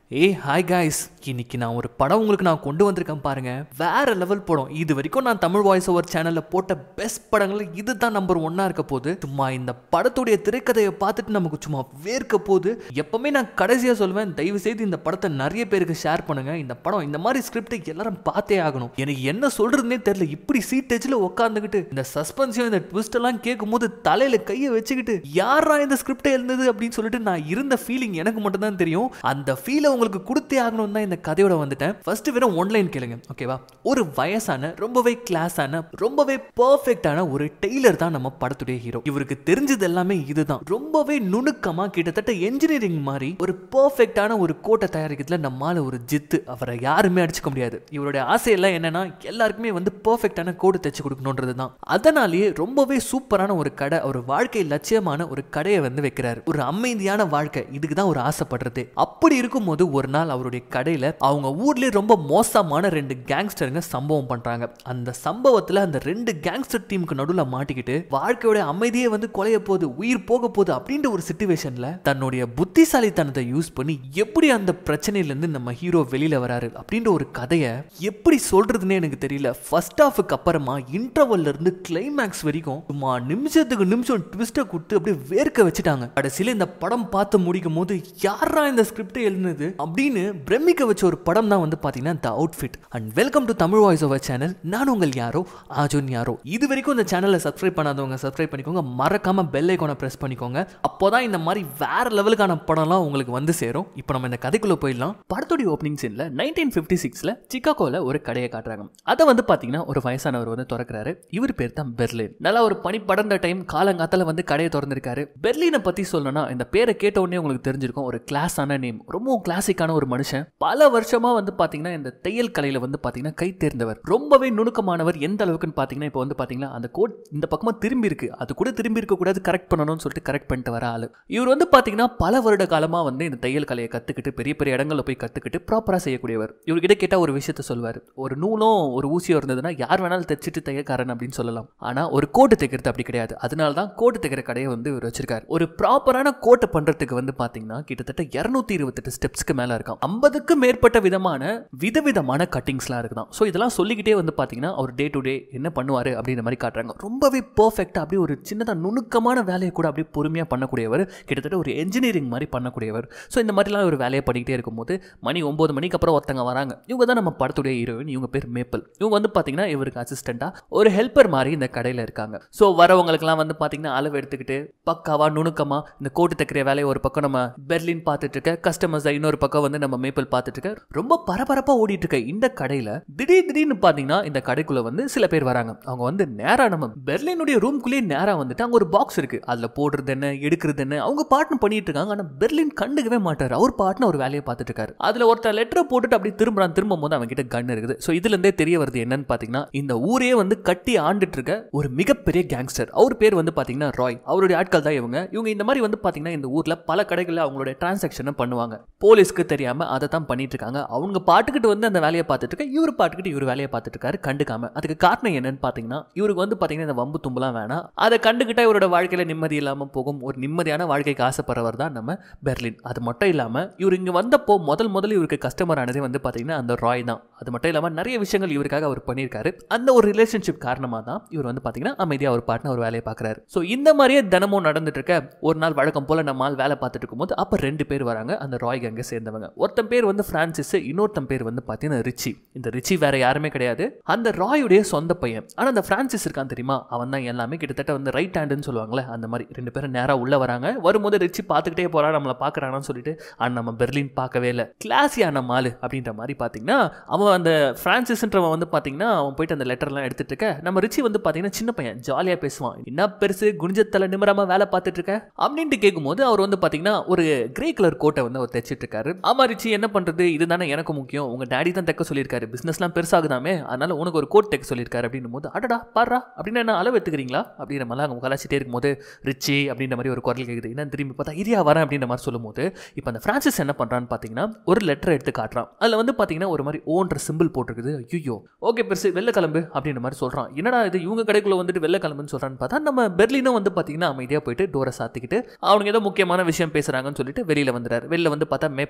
ஏய் hi guys இன்னைக்கு நான் ஒரு படம் உங்களுக்கு நான் கொண்டு வந்திருக்கேன் பாருங்க வேற லெவல் படம் இது வரைக்கும் நான் தமிழ் வாய்ஸ் ஓவர் சேனல்ல போட்ட பெஸ்ட் படங்கள் இதுதான் நம்பர் ஒன்னா இருக்க போகுது சும்மா இந்த படத்துடைய திரைக்கதையை பார்த்துட்டு நமக்கு சும்மா வேர்க்க போகுது எப்பவுமே நான் கடைசியா சொல்லுவேன் தயவு செய்து இந்த படத்தை நிறைய பேருக்கு ஷேர் பண்ணுங்க இந்த படம் இந்த மாதிரி ஸ்கிரிப்டை எல்லாரும் பார்த்தே ஆகணும் எனக்கு என்ன சொல்றதுனே தெரியல இப்படி சீட் டச்சில் உட்காந்துக்கிட்டு இந்த சஸ்பென்ஸையும் இந்த ட்விஸ்ட் எல்லாம் கேட்கும் போது தலையில கையை வச்சுக்கிட்டு யாரா இந்த ஸ்கிரிப்டை எழுந்தது அப்படின்னு சொல்லிட்டு நான் இருந்த ஃபீலிங் எனக்கு மட்டும் தான் தெரியும் அந்த ஃபீலை உங்களுக்கு கொடுத்தே ஆகணும் தான் இந்த கதையோட வந்துட்டேன் ஃபர்ஸ்ட் வெறும் ஒன்லைன் கேளுங்க ஓகேவா ஒரு வயசான ரொம்பவே கிளாஸான ரொம்பவே பர்ஃபெக்டான ஒரு டெய்லர் தான் நம்ம படத்துடைய ஹீரோ இவருக்கு தெரிஞ்சது எல்லாமே இதுதான் ரொம்பவே நுணுக்கமா கிட்டத்தட்ட என்ஜினியரிங் மாதிரி ஒரு பர்ஃபெக்டான ஒரு கோட்டை தயாரிக்கிறதுல நம்மால ஒரு ஜித்து அவரை யாருமே அடிச்சுக்க முடியாது இவருடைய ஆசையெல்லாம் என்னன்னா எல்லாருக்குமே வந்து பர்ஃபெக்டான கோடு தைச்சு கொடுக்கணுன்றது தான் அதனாலேயே ரொம்பவே சூப்பரான ஒரு கடை ஒரு வாழ்க்கை லட்சியமான ஒரு கடையை வந்து வைக்கிறாரு ஒரு அமைதியான வாழ்க்கை இதுக்கு தான் ஒரு ஆசைப்படுறது அப்படி இருக்கும்போது ஒரு நாள் அவருடைய கடையில அவங்க ஊர்லயே ரொம்ப மோசமான ரெண்டு கேங்ஸ்டருங்க சம்பவம் பண்றாங்க அந்த சம்பவத்துல அந்த ரெண்டு கேங்ஸ்டர் டீமுக்கு நடுவுல மாட்டிக்கிட்டு வாழ்க்கையோட அமைதியே வந்து கொலைய போகுது உயிர் போக போகுது அப்படின்ற ஒரு சுச்சுவேஷன்ல தன்னுடைய புத்திசாலித்தனத்தை யூஸ் பண்ணி எப்படி அந்த பிரச்சனையில இருந்து நம்ம ஹீரோ வெளியில வராரு அப்படின்ற ஒரு கதையை எப்படி சொல்றதுன்னே எனக்கு தெரியல ஃபர்ஸ்ட் ஹாஃபுக்கு அப்புறமா இன்டர்வல்ல இருந்து கிளைமேக்ஸ் வரைக்கும் சும்மா நிமிஷத்துக்கு நிமிஷம் ட்விஸ்ட்டை கொடுத்து அப்படியே வேர்க்க வச்சுட்டாங்க கடைசியில இந்த படம் பார்த்து முடிக்கும் போது யாரா இந்த ஸ்கிரிப்டை எழுதுனது அப்படின்னு பிரமிக்க வச்ச ஒரு படம் தான் வந்து பாத்தீங்கன்னா the outfit and welcome to Tamil voice over channel நான் உங்கள் யாரோ ஆஜுன் யாரோ இது வரைக்கும் இந்த சேனலை சப்ஸ்கிரைப் பண்ணாதவங்க சப்ஸ்கிரைப் பண்ணிக்கோங்க மறக்காம பெல் ஐக்கானை பிரஸ் பண்ணிக்கோங்க அப்போதான் இந்த மாதிரி வேற லெவலுக்கான படம்லாம் உங்களுக்கு வந்து சேரும் இப்போ நம்ம இந்த கதைக்குள்ள போயிடலாம் படத்துடைய ஓப்பனிங் சீன்ல நைன்டீன் ஃபிஃப்டி சிக்ஸ்ல சிக்காகோல ஒரு கடையை காட்டுறாங்க அதை வந்து பாத்தீங்கன்னா ஒரு வயசானவர் வந்து திறக்கிறாரு இவர் பேர் தான் பெர்லின் நல்லா ஒரு பனி படர்ந்த டைம் காலங்காத்தால வந்து கடையை திறந்திருக்காரு பெர்லினை பத்தி சொல்லணும்னா இந்த பேரை கேட்ட உடனே உங்களுக்கு தெரிஞ்சிருக்கும் ஒரு கிளாஸான நேம் ரொம்பவும் கிளாசிக்கான ஒரு மனுஷன் பல வருஷமா வந்து பாத்தீங்கன்னா இந்த தையல் கலையில வந்து பாத்தீங்கன்னா கை தேர்ந்தவர் ரொம்பவே நுணுக்கமானவர் எந்த அளவுக்குன்னு பாத்தீங்கன்னா இப்போ வந்து பாத்தீங்கன்னா அந்த கோட் இந்த பக்கமா திரும்பி இருக்கு அது கூட திரும்பி இருக்க கூடாது கரெக்ட் பண்ணணும்னு சொல்லிட்டு கரெக்ட் பண்ணிட்டு வர ஆளு இவர் வந்து பாத்தீங்கன்னா பல வருட காலமா வந்து இந்த தையல் கலையை கத்துக்கிட்டு பெரிய பெரிய இடங்கள்ல போய் கத்துக்கிட்டு ப்ராப்பரா செய்யக்கூடியவர் இவர்கிட்ட கேட்டா ஒரு விஷயத்த சொல்வார் ஒரு நூலும் ஒரு ஊசியும் இருந்ததுன்னா யார் வேணாலும் தைச்சிட்டு தையக்காரன் அப்படின்னு சொல்லலாம் ஆனா ஒரு கோட்டு தைக்கிறது அப்படி கிடையாது அதனால தான் கோட்டு தைக்கிற கடையை வந்து இவர் வச்சிருக்காரு ஒரு ப்ராப்பரான கோட்டை பண்றதுக்கு வந்து பாத்தீங்கன்னா கிட்டத்தட்ட இருநூத்தி இருபத்தெட்டு ஸ்டெப்ஸ்க்கு மேல இருக்கும் ஐம்பதுக்கு மேற்பட்ட விதமான விதவிதமான கட்டிங்ஸ்லாம் இருக்குதான் ஸோ இதெல்லாம் சொல்லிக்கிட்டே வந்து பாத்தீங்கன்னா அவர் டே டு டே என்ன பண்ணுவாரு அப்படின்ற மாதிரி காட்டுறாங்க ரொம்பவே பர்ஃபெக்டா அப்படியே ஒரு சின்னதா நுணுக்கமான வேலையை கூட அப்படியே பொறுமையா பண்ணக்கூடியவர் கிட்டத்தட்ட ஒரு என்ஜினியரிங் மாதிரி பண்ணக்கூடியவர் ஸோ இந்த மாதிரிலாம் ஒரு வேலையை பண்ணிக்கிட்டே இருக்கும்போது மணி ஒம்பது மணிக்கு அப்புறம் ஒருத்தங்க வராங்க இவங்க தான் நம்ம படத்துடைய ஹீரோயின் இவங்க பேர் மேப்பிள் இவங்க வந்து பார்த்தீங்கன்னா இவருக்கு அசிஸ்டண்ட்டாக ஒரு ஹெல்ப்பர் மாதிரி இந்த கடையில் இருக்காங்க ஸோ வரவங்களுக்குலாம் வந்து பார்த்தீங்கன்னா அளவு எடுத்துக்கிட்டு பக்காவா நுணுக்கமாக இந்த கோட்டு தைக்கிற வேலையை ஒரு பக்கம் நம்ம பெர்லின் பார்த்துட்டு இருக்க கஸ்டமர்ஸை இன்னொரு பக்கம் வந்து நம்ம மேப்பிள் பார்த்துட்டு இருக்க ரொம்ப பரபரப்பாக ஓடிட்டு இருக்க இந்த கடையில் திடீர் திடீர்னு பார்த்தீங்கன்னா இந்த கடைக்குள்ள வந்து சில பேர் வராங்க அவங்க வந்து நேராக நம்ம பெர்லினுடைய ரூம்குள்ளேயே நேராக வந்துட்டு அங்கே ஒரு பாக்ஸ் இருக்கு அதில் போடுறது என்ன எடுக்கிறது என்ன அவங்க பாட்டுன்னு பண்ணிட்டு இருக்காங்க ஆனால் பெர்லின் கண்டுக்கவே மாட்டார் அவர் பாட்டுன்னு ஒரு வேலையை பார்த்துட்டு இருக்காரு அதில் ஒருத்தர் லெட்டரை போட்டுட்டு அப்படி திரும்புறான் திரும்பும் போது அவங்க கிட்ட கன் இருக்குது ஸோ இதுல இருந்தே தெரிய வருது என்னன்னு பார்த்தீங்கன்னா இந்த ஊரே வந்து கட்டி ஆண்டுட்டு இருக்க ஒரு மிகப்பெரிய கேங்ஸ்டர் அவர் பேர் வந்து பார்த்தீங்கன்னா ராய் அவருடைய ஆட்கள் தான் இவங்க இவங்க இந்த மாதிரி வந்து பார்த்தீங்கன்னா இந்த ஊர்ல பல கடைகளில் அவங்களுடைய டிரான்சாக்ஷனை பண்ணுவாங்க போலீஸ்க்கு தெரியாம அதை தான் பண்ணிட்டு இருக்காங்க அவங்க பாட்டுக்கிட்டு வந்து அந்த வேலையை பார்த்துட்டு இருக்க இவர் பாட்டுக்கிட்டு இவர் வேலையை பார்த்துட்டு இருக்காரு கண்டுக்காம அதுக்கு காரணம் என்னன்னு பார்த்தீங்கன்னா இவருக்கு வந்து பார்த்தீங்கன்னா இந்த வம்பு தும்பலாம் வேணாம் அதை கண்டுக்கிட்டா இவரோட வாழ்க்கையில நிம்மதி இல்லாமல் போகும் ஒரு நிம்மதியான வாழ்க்கைக்கு ஆசைப்படுறவர் தான் நம்ம பெர்லின் அது மட்டும் இல்லாமல் இவர் இங்கே வந்தப்போ முதல் முதல்ல இவருக்கு கஸ்டமர் ஆனதே வந்து பார்த்தீங்கன்னா அந்த ராய் தான் அது மட்டும் இல்லாமல் நிறைய விஷயங்கள் இவருக்காக அவர் பண்ணியிருக்காரு அந்த ஒரு ரிலேஷன்ஷிப் காரணமாக தான் இவர் வந்து பார்த்தீங்கன்னா அமைதியாக ஒரு பாட்டுன்னு ஒரு வேலையை பார்க்குறாரு ஸோ இந்த மாதிரியே தினமும் நடந்துட்டு இருக்க ஒரு நாள் வழக்கம் போல் நம்ம ஆள் வேலை பார்த்துட்டு இருக்கும்போது அப்போ ரெண்டு பேர் வராங்க அந்த ராய் கேங்கை சேர்ந்தவங்க ஒருத்தன் பேர் வந்து ஃப்ரான்சிஸ் இன்னொருத்தன் பேர் வந்து பார்த்தீங்கன்னா ரிச்சி இந்த ரிச்சி வேற யாருமே கிடையாது அந்த ராயுடைய சொந்த பையன் ஆனால் அந்த ஃப்ரான்சிஸ் இருக்கான் தெரியுமா அவன் தான் எல்லாமே கிட்டத்தட்ட வந்து ரைட் ஹேண்டுன்னு சொல்லுவாங்களே அந்த மாதிரி ரெண்டு பேரும் நேராக உள்ள வராங்க வரும்போது ரிச்சி பார்த்துக்கிட்டே போறா நம்மளை பார்க்குறான்னு சொல்லிட்டு ஆனால் நம்ம பெர்லின் பார்க்கவே இல்லை கிளாஸியான மாலு அப்படின்ற மாதிரி பார்த்தீங்கன்னா அவன் அந்த ஃப்ரான்சிஸ்ன்றவன் வந்து பார்த்தீங்கன்னா அவன் போயிட்டு அந்த லெட்டர்லாம் எடுத்துட்டு இருக்க நம்ம ரிச்சி வந்து பார்த்தீங்கன்னா சின்ன பையன் ஜாலியாக பேசுவான் என்ன பெருசு குனிஞ்சத்தலை நிமிராம வேலை பார்த்துட்டு இருக்க அப்படின்ட்டு கேட்கும்போது அவர் வந்து பார்த்தீங்கன்னா ஒரு கிரே கலர் கோட்டை வந்து அவர் தைச்சிட்டு இருக்காரு ஆமா ரிச்சி என்ன பண்றது இதுதானே எனக்கு முக்கியம் உங்க டேடி தான் தைக்க சொல்லியிருக்காரு பிசினஸ்லாம் பெருசாகுதாமே அதனால உனக்கு ஒரு கோட் தைக்க சொல்லியிருக்காரு அப்படின்னும் போது அடடா பாடுறா அப்படின்னு என்ன அளவு எடுத்துக்கிறீங்களா அப்படின்ற மாதிரி அவங்க கலாச்சிட்டே இருக்கும்போது ரிச்சி அப்படின்ற மாதிரி ஒரு குரல் கேட்குது என்ன திரும்பி பார்த்தா இரியா வரேன் அப்படின்ற மாதிரி சொல்லும்போது இப்போ அந்த ஃப்ரான்சிஸ் என்ன பண்ணுறான்னு பார்த்தீங்கன்னா ஒரு லெட்டர் எடுத்து காட்டுறான் அதில் வந்து பார்த்தீங்கன்னா ஒரு மாதிரி ஓன்ற சிம்பிள் போட்டிருக்குது ஐயோ ஓகே பெருசு வெள்ளை கிளம்பு அப்படின்ற மாதிரி சொல்கிறான் என்னடா இது இவங்க கடைக்குள்ள வந்துட்டு வெள்ளை கிளம்புன்னு சொல்கிறான்னு பார்த்தா நம்ம பெர்லினும் வந்து பார்த்தீங்கன்னா அமைதியாக போயிட்டு டோரை சாத்திக்கிட்டு அவனுங்க ஏதோ முக்கியமான விஷயம் பேசுகிறாங்கன்னு சொல்லிட்டு வெளியில் வந்துறாரு வெளில வந்து பார்த்தா மேப்பிள்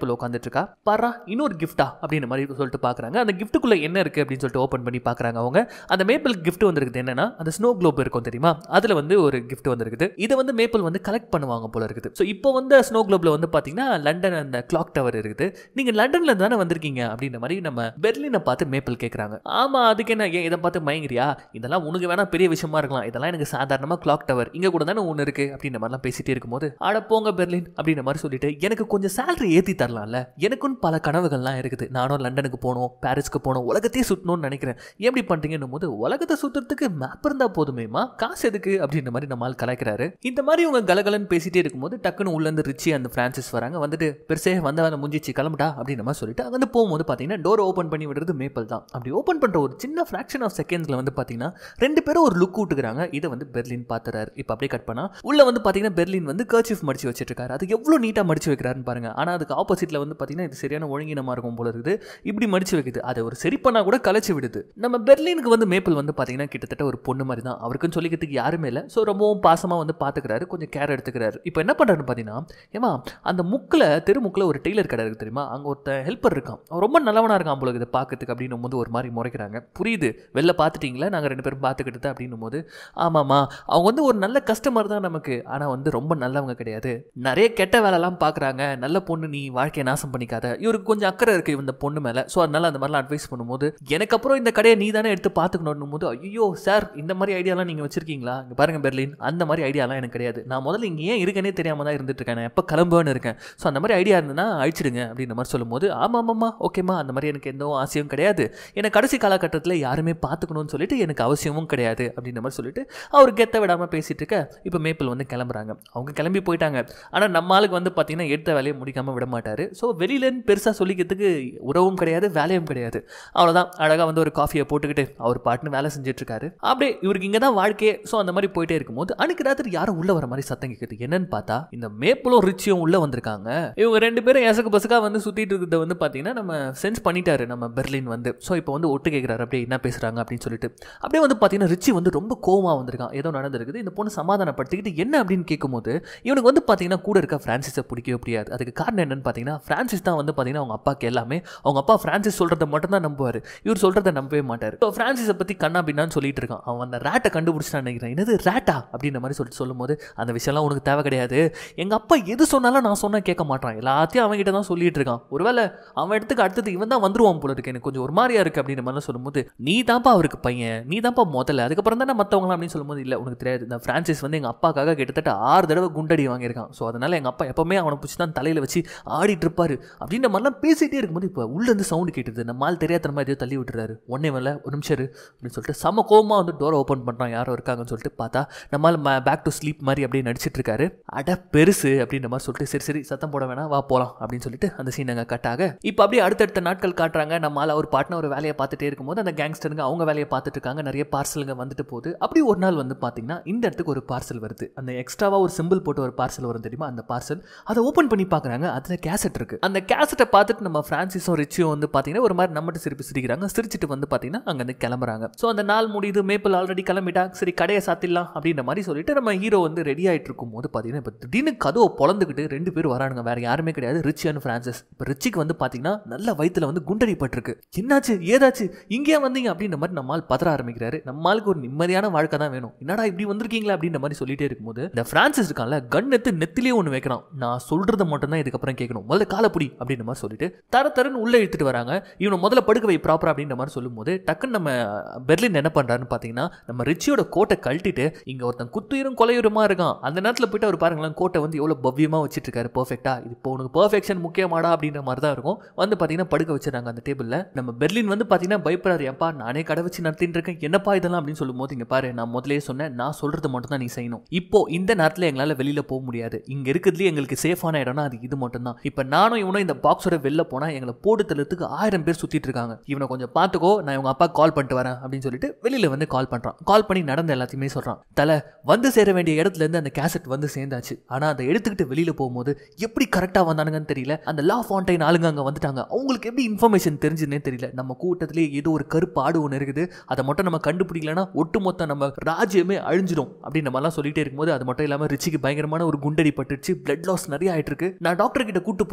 மேப்பிள் உட்காந்துட்டு இருக்கா பாரா இன்னொரு கிஃப்டா அப்படின்ற மாதிரி சொல்லிட்டு பார்க்குறாங்க அந்த கிஃப்ட்டுக்குள்ள என்ன இருக்கு அப்படின்னு சொல்லிட்டு ஓப்பன் பண்ணி பார்க்குறாங்க அவங்க அந்த மேப்பிள் கிஃப்ட் வந்திருக்குது என்னன்னா அந்த ஸ்னோ குளோப் இருக்கும் தெரியுமா அதில் வந்து ஒரு கிஃப்ட் வந்திருக்குது இதை வந்து மேப்பிள் வந்து கலெக்ட் பண்ணுவாங்க போல இருக்குது ஸோ இப்போ வந்து ஸ்னோ குளோப்ல வந்து பார்த்தீங்கன்னா லண்டன் அந்த கிளாக் டவர் இருக்குது நீங்க லண்டன்ல தானே வந்திருக்கீங்க அப்படின்ற மாதிரி நம்ம பெர்லினை பார்த்து மேப்பிள் கேட்குறாங்க ஆமா அதுக்கு என்ன ஏன் இதை பார்த்து மயங்கிறியா இதெல்லாம் உனக்கு வேணா பெரிய விஷயமா இருக்கலாம் இதெல்லாம் எனக்கு சாதாரணமாக கிளாக் டவர் இங்கே கூட தானே ஒன்று இருக்கு அப்படின்ற மாதிரிலாம் பேசிட்டே இருக்கும்போது ஆட போங்க பெர்லின் அப்படின்ற மாதிரி சொல்லிட்டு எனக்கு கொஞ்சம் சேலரி ஏற்றி தரலாம்ல எனக்கும் பல கனவுகள்லாம் இருக்குது நானும் லண்டனுக்கு போகணும் பாரிஸ்க்கு போகணும் உலகத்தையே சுற்றணும்னு நினைக்கிறேன் எப்படி பண்ணுறீங்கன்னும் போது உலகத்தை சுற்றுறதுக்கு மேப் இருந்தால் போதுமேமா காசு எதுக்கு அப்படின்ற மாதிரி நம்மால் கலாய்க்கிறாரு இந்த மாதிரி இவங்க கலகலன்னு பேசிட்டே இருக்கும்போது டக்குன்னு உள்ளேருந்து ரிச்சி அந்த ஃப்ரான்சிஸ் வராங்க வந்துட்டு பெருசே வந்த வேலை முடிஞ்சிச்சு கிளம்புடா அப்படின்ற மாதிரி சொல்லிட்டு அங்கே போகும்போது பார்த்தீங்கன்னா டோர் ஓப்பன் பண்ணி விடுறது மேப்பிள் தான் அப்படி ஓப்பன் பண்ணுற ஒரு சின்ன ஃப்ராக்ஷன் ஆஃப் செகண்ட்ஸில் வந்து பார்த்தீங்கன்னா ரெண்டு பேரும் ஒரு லுக் விட்டுக்கிறாங்க இதை வந்து பெர்லின் பார்த்துறாரு இப்போ அப்படியே கட் பண்ணா உள்ள வந்து பார்த்தீங்கன்னா பெர்லின் வந்து கர்ச்சிஃப் மடிச்சு வச்சிட்டு இருக்காரு அது எவ்வளோ நீட்டாக மடிச்சு வைக்கிறாருன்னு பாருங்க ஆனால் அதுக்கு ஆப்போசிட்டில் வந்து பார்த்தீங்கன்னா இது சரியான ஒழுங்கினமாக இருக்கும் போல இருக்குது இப்படி மடிச்சு வைக்குது அதை ஒரு சரி பண்ணா கூட கலைச்சு விடுது நம்ம பெர்லினுக்கு வந்து மேப்பிள் வந்து பார்த்தீங்கன்னா கிட்டத்தட்ட ஒரு பொண்ணு மாதிரி தான் அவருக்குன்னு சொல்லிக்கிறதுக்கு யாருமே இல்லை ஸோ ரொம்பவும் பாசமாக வந்து பார்த்துக்கிறாரு கொஞ்சம் கேர் எடுத்துக்கிறாரு இப்போ என்ன பண்ணுறாருன்னு பார்த்தீங்கன்னா ஏமா அந்த முக்கில் தெருமுக்கில் ஒரு டெய்லர் கடை இருக்கு தெரியுமா அங்கே ஒருத்த ஹெல்ப்பர் இருக்கான் அவன் ரொம்ப நல்லவனாக இருக்கான் போல இதை பார்க்கறதுக்கு அப்படின்னும் போது ஒரு மாதிரி முறைக்கிறாங்க புரியுது வெளில பார்த்துட்டீங்களா நாங்கள் ரெண்டு பேரும் பார்த்துக்கிட்டு அப்படின்னும் போது ஆமாம்மா அவங்க வந்து ஒரு நல்ல கஸ்டமர் தான் நமக்கு ஆனால் வந்து ரொம்ப நல்லவங்க கிடையாது நிறைய கெட்ட வேலைலாம் பார்க்குறாங்க நல்ல பொண்ணு நீ வாழ்க்கையை நாசம் பண்ணிக்காத இவருக்கு கொஞ்சம் அக்கறை இருக்குது இந்த பொண்ணு மேலே ஸோ அதனால அந்த மாதிரிலாம் அட்வைஸ் பண்ணும்போது எனக்கு அப்புறம் இந்த கடையை நீ தானே எடுத்து பார்த்துக்கணும் போது ஐயோ சார் இந்த மாதிரி ஐடியாலாம் நீங்கள் வச்சிருக்கீங்களா இங்கே பாருங்க பெர்லின் அந்த மாதிரி ஐடியாலாம் எனக்கு கிடையாது நான் முதல்ல இங்கே ஏன் இருக்கேனே தெரியாமல் தான் இருந்துட்டு இருக்கேன் நான் எப்போ கிளம்புவேன்னு இருக்கேன் ஸோ அந்த மாதிரி ஐடியா இருந்ததுன்னா அழிச்சிடுங்க அப்படின்ற மாதிரி சொல்லும்போது ஆமாம் ஆமாம்மா ஓகேம்மா அந்த மாதிரி எனக்கு எந்த ஆசையும் கிடையாது எனக்கு கடைசி காலகட்டத்தில் யாருமே பார்த்துக்கணும்னு சொல்லிட்டு எனக்கு அவசியமும் கிடையாது அப்படின்ற மாதிரி சொல்லிட்டு அவர் கெத்த விடாமல் பேசிட்டு இருக்க இப்போ மேப்பிள் வந்து கிளம்புறாங்க அவங்க கிளம்பி போயிட்டாங்க ஆனால் நம்ம ஆளுக்கு வந்து பார்த்தீங்கன்னா எடுத்த வேலையை முடிக்காமல் விட மாட்டார் ஸோ வெளியிலேருந்து பெருசாக சொல்லிக்கிறதுக்கு உறவும் கிடையாது வேலையும் கிடையாது அவ்வளோதான் அழகாக வந்து ஒரு காஃபியை போட்டுக்கிட்டு அவர் பாட்டுன்னு வேலை செஞ்சுட்டு இருக்காரு அப்படியே இவருக்கு இங்கே தான் வாழ்க்கையே ஸோ அந்த மாதிரி போயிட்டே இருக்கும்போது அன்னைக்கு ராத்திரி யாரும் உள்ள வர மாதிரி சத்தம் கேட்குது என்னன்னு பார்த்தா இந்த மேப்பிளும் ரிச்சியும் உள்ள வந்திருக்காங்க இவங்க ரெண்டு பேரும் எசக்கு பசக்கா வந்து சுத்திட்டு இருக்கிறத வந்து பார்த்தீங்கன்னா நம்ம சென்ஸ் பண்ணிட்டாரு நம்ம பெர்லின் வந்து ஸோ இப்போ வந்து ஒட்டு கேட்குறாரு அப்படியே என்ன பேசுறாங்க அப்படின்னு சொல்லிட்டு அப்படியே வந்து பார்த்தீங்கன்னா ரிச்சி வந்து ரொம்ப கோவமா வந்திருக்கான் ஏதோ நடந்திருக்குது இந்த பொண்ணு சமாதானப்படுத்திக்கிட்டு என்ன அப்படின்னு கேட்கும்போது இவனுக்கு வந்து பார்த்தீங்கன்னா கூட இருக்க ஃப்ரான்சிஸை பிடிக்கவே முடியாது அதுக்கு காரணம் என்னன்னு பார்த்தீங்கன்னா ஃப்ரான்சிஸ் தான் வந்து பார்த்தீங்கன்னா அவங்க அப்பாக்கு எல்லாமே அவங்க அப்பா ஃப்ரான்சிஸ் சொல்கிறத மட்டும் தான் நம்புவார் இவர் சொல்கிறத நம்பவே மாட்டார் ஸோ ஃப்ரான்சிஸை பற்றி கண்ணா பின்னான்னு சொல்லிட்டு இருக்கான் அவன் அந்த ரேட்டை கண்டுபிடிச்சிட்டான்னு நினைக்கிறேன் என்னது ரேட்டா அப்படின்ற மாதிரி சொல்லிட்டு சொல்லும்போது அந்த விஷயம்லாம் உனக்கு தேவை கிடையாது எங்கள் அப்பா எது சொன்னாலும் நான் சொன்னால் கேட்க மாட்டான் எல்லாத்தையும் அவன் கிட்ட தான் சொல்லிட்டு இருக்கான் ஒருவேளை அவன் இடத்துக்கு அடுத்தது இவன் தான் வந்துருவான் போல இருக்கு எனக்கு கொஞ்சம் ஒரு மாதிரியா இருக்கு அப்படின்ற மாதிரிலாம் சொல்லும்போது நீ தான்ப்பா அவருக்கு பையன் நீ தான்ப்பா முதல்ல அதுக்கப்புறம் தானே மற்றவங்களாம் அப்படின்னு சொல்லும்போது இல்லை உனக்கு தெரியாது இந்த ஃப்ரான்சிஸ் வந்து எங்கள் அப்பாக்காக கிட்டத்தட்ட ஆறு தடவை குண்டடி வாங்கியிருக்கான் ஸோ அதனால எங்கள் அப்பா எப்பவுமே அவனை பிடிச்சி தான் தலையில் வச்சு ஆடிட்டு இருப்பாரு அப்படின்ற மாதிரிலாம் பேசிட்டே இருக்கும்போது இப்போ உள்ளேருந்து சவுண்டு கேட்டுது நம்மால் தெரியாத மாதிரி எதையோ தள்ளி விட்டுறாரு ஒன்னே வரல ஒரு நிமிஷம் இரு அப்படின்னு சொல்லிட்டு செம கோவமாக வந்து டோரை ஓப்பன் பண்ணுறான் யாரோ இருக்காங்கன்னு சொல்லிட்டு பார்த்தா நம்மால் பேக் டு ஸ்லீப் மாதிரி அப்படியே நடிச்சிட்டு இருக்காரு அட பெருசு அப்படின்ற மாதிரி சொல்லிட்டு சரி சரி சத்தம் போட வேணாம் வா போகலாம் அப்படின்னு சொல்லிட்டு அந்த சீன் அங்கே கட் ஆக இப்போ அப்படியே அடுத்தடுத்த நாட்கள் காட்டுறாங்க நம்மால் அவர் பாட்டின ஒரு வேலையை பார்த்துட்டே இருக்கும்போது அந்த கேங்ஸ்டருங்க அவங்க வேலையை பார்த்துட்டு இருக்காங்க நிறைய பார்சலுங்க வந்துட்டு போகுது அப்படி ஒரு நாள் வந்து பார்த்தீங்கன்னா இந்த இடத்துக்கு ஒரு பார்சல் வருது அந்த எக்ஸ்ட்ராவாக ஒரு சிம்பிள் போட்டு ஒரு பார்சல் வரும் தெரியுமா அந்த பார்சல் அதை ஓப்பன் பண்ணி பார்க்குறாங்க அதில் கேசட் இருக்கு அந்த கேசட்டை பார்த்துட்டு நம்ம ஃப்ரான்சிஸும் ரிச்சியும் வந்து பார்த்தீங்கன்னா ஒரு மாதிரி நம்மகிட்ட சிரிப்பு சிரிக்கிறாங்க சிரிச்சிட்டு வந்து பார்த்தீங்கன்னா அங்கேருந்து கிளம்புறாங்க ஸோ அந்த நாள் முடியுது மேப்பிள் ஆல்ரெடி கிளம்பிட்டா சரி கடையை சாத்திடலாம் அப்படின்ற மாதிரி சொல்லிட்டு நம்ம ஹீரோ வந்து ரெடி ஆகிட்டு இருக்கும் போது பார்த்தீங்கன்னா இப்போ திடீர்னு கதவை பொழந்துக்கிட்டு ரெண்டு பேர் வரானுங்க வேற யாருமே கிடையாது ரிச்சி அண்ட் ஃப்ரான்சிஸ் இப்போ ரிச்சிக்கு வந்து பார்த்தீங்கன்னா நல்ல வயித்துல வந்து குண்டடிப்பட்டிருக்கு என்னாச்சு ஏதாச்சு இங்கே வந்தீங்க அப்படின்ற மாதிரி நம்மால் பதற ஆரம்பிக்கிறாரு நம்மளுக்கு ஒரு நிம்மதியான வாழ்க்கை தான் வேணும் என்னடா இப்படி வந்திருக்கீங்களா அப்படின்ற மாதிரி சொல்லிட்டே இருக்கும்போது இந்த ஃப்ரான்சிஸ் இருக்கான்ல கன் எடுத்து நெத்திலே ஒன்று வைக்கிறான் நான் சொல்றத மட்டும் தான் இதுக்கப்புறம் கேட்கணும் முதல்ல காலப்புடி அப்படின்ற மாதிரி சொல்லிட்டு தர தரன்னு உள்ள இழுத்துட்டு வராங்க இவனை முதல்ல படுக்க வை ப்ராப்பரா அப்படின்ற மாதிரி சொல்லும்போது டக்குன்னு நம்ம பெர்லின் என்ன பண்றாருன்னு பார்த்தீங்கன்னா நம்ம ரிச்சியோட கோட்டை கழட்டிட்டு இங்க ஒருத்தன் குத்துயிரும் கொலையுரமா இருக்கான் அந்த நேரத்தில் போயிட்டு அவர் பாருங்களேன் கோட்டை வந்து எவ்வளோ பவ்யமா வச்சிட்டு இருக்காரு பர்ஃபெக்டா இது இப்போ உனக்கு பர்ஃபெக்ஷன் முக்கியமாடா அப்படின்ற மாதிரி தான் இருக்கும் வந்து பார்த்தீங்கன்னா படுக்க வச்சிருக்காங்க அந்த டேபிளில் நம்ம பெர்லின் வந்து பார்த்தீங்கன்னா பயப்படுறாரு ஏப்பா நானே கடை வச்சு நடத்திட்டு இருக்கேன் என்னப்பா இதெல்லாம் அப்படின்னு சொல்லும்போது இங்க பாரு நான் முதலே சொன்னேன் நான் சொல்றது மட்டும் தான் நீ செய்யணும் இப்போ இந்த நேரத்தில் எங்களால் வெளியில போக முடியாது இங்க இருக்கிறதுலேயே எங்களுக்கு சேஃபான இடம்னா அது இது மட்டும் தான் இப்போ நானும் இவனும் இந்த பாக்ஸோட வெளில போனா எங்களை போட்டு தள்ளத்துக்கு ஆயிரம் பேர் சுத்திட்டு இருக்காங்க இவனை கொஞ்சம் பார்த்துக்கோ நான் இவங்க அப்பா கால் பண்ணிட்டு வரேன் அப்படின்னு சொல்லிட்டு வெளியில வந்து கால் பண்றான் கால் பண்ணி நடந்த எல்லாத்தையுமே சொல்றான் தலை வந்து சேர வேண்டிய இடத்துல இருந்து அந்த கேசட் வந்து சேர்ந்தாச்சு ஆனா அதை எடுத்துக்கிட்டு வெளியில போகும்போது எப்படி கரெக்டா வந்தானுங்கன்னு தெரியல அந்த லா ஃபாண்டைன் ஆளுங்க அங்க வந்துட்டாங்க அவங்களுக்கு எப்படி இன்ஃபர்மேஷன் தெரிஞ்சுதுன்னே தெரியல நம்ம கூட்டத்திலேயே ஏதோ ஒரு கருப்பு ஆடு ஒன்று இருக்குது அதை மட்டும் நம்ம கண்டுபிடிக்கலன்னா ஒட்டுமொத்த நம்ம ராஜ்யமே அழிஞ்சிடும் அப்படின்னு நம்ம எல்லாம் சொல்லிட்டே இருக்கும்போது அது மட்டும் இல்லாம ரிச்சிக்கு பயங்கரமான ஒரு குண்டடி பட்டுச்சு பிளட் லாஸ் நிறைய ஆயிட்டு இருக்கு நான் டாக்டர் கிட்ட கூட்டு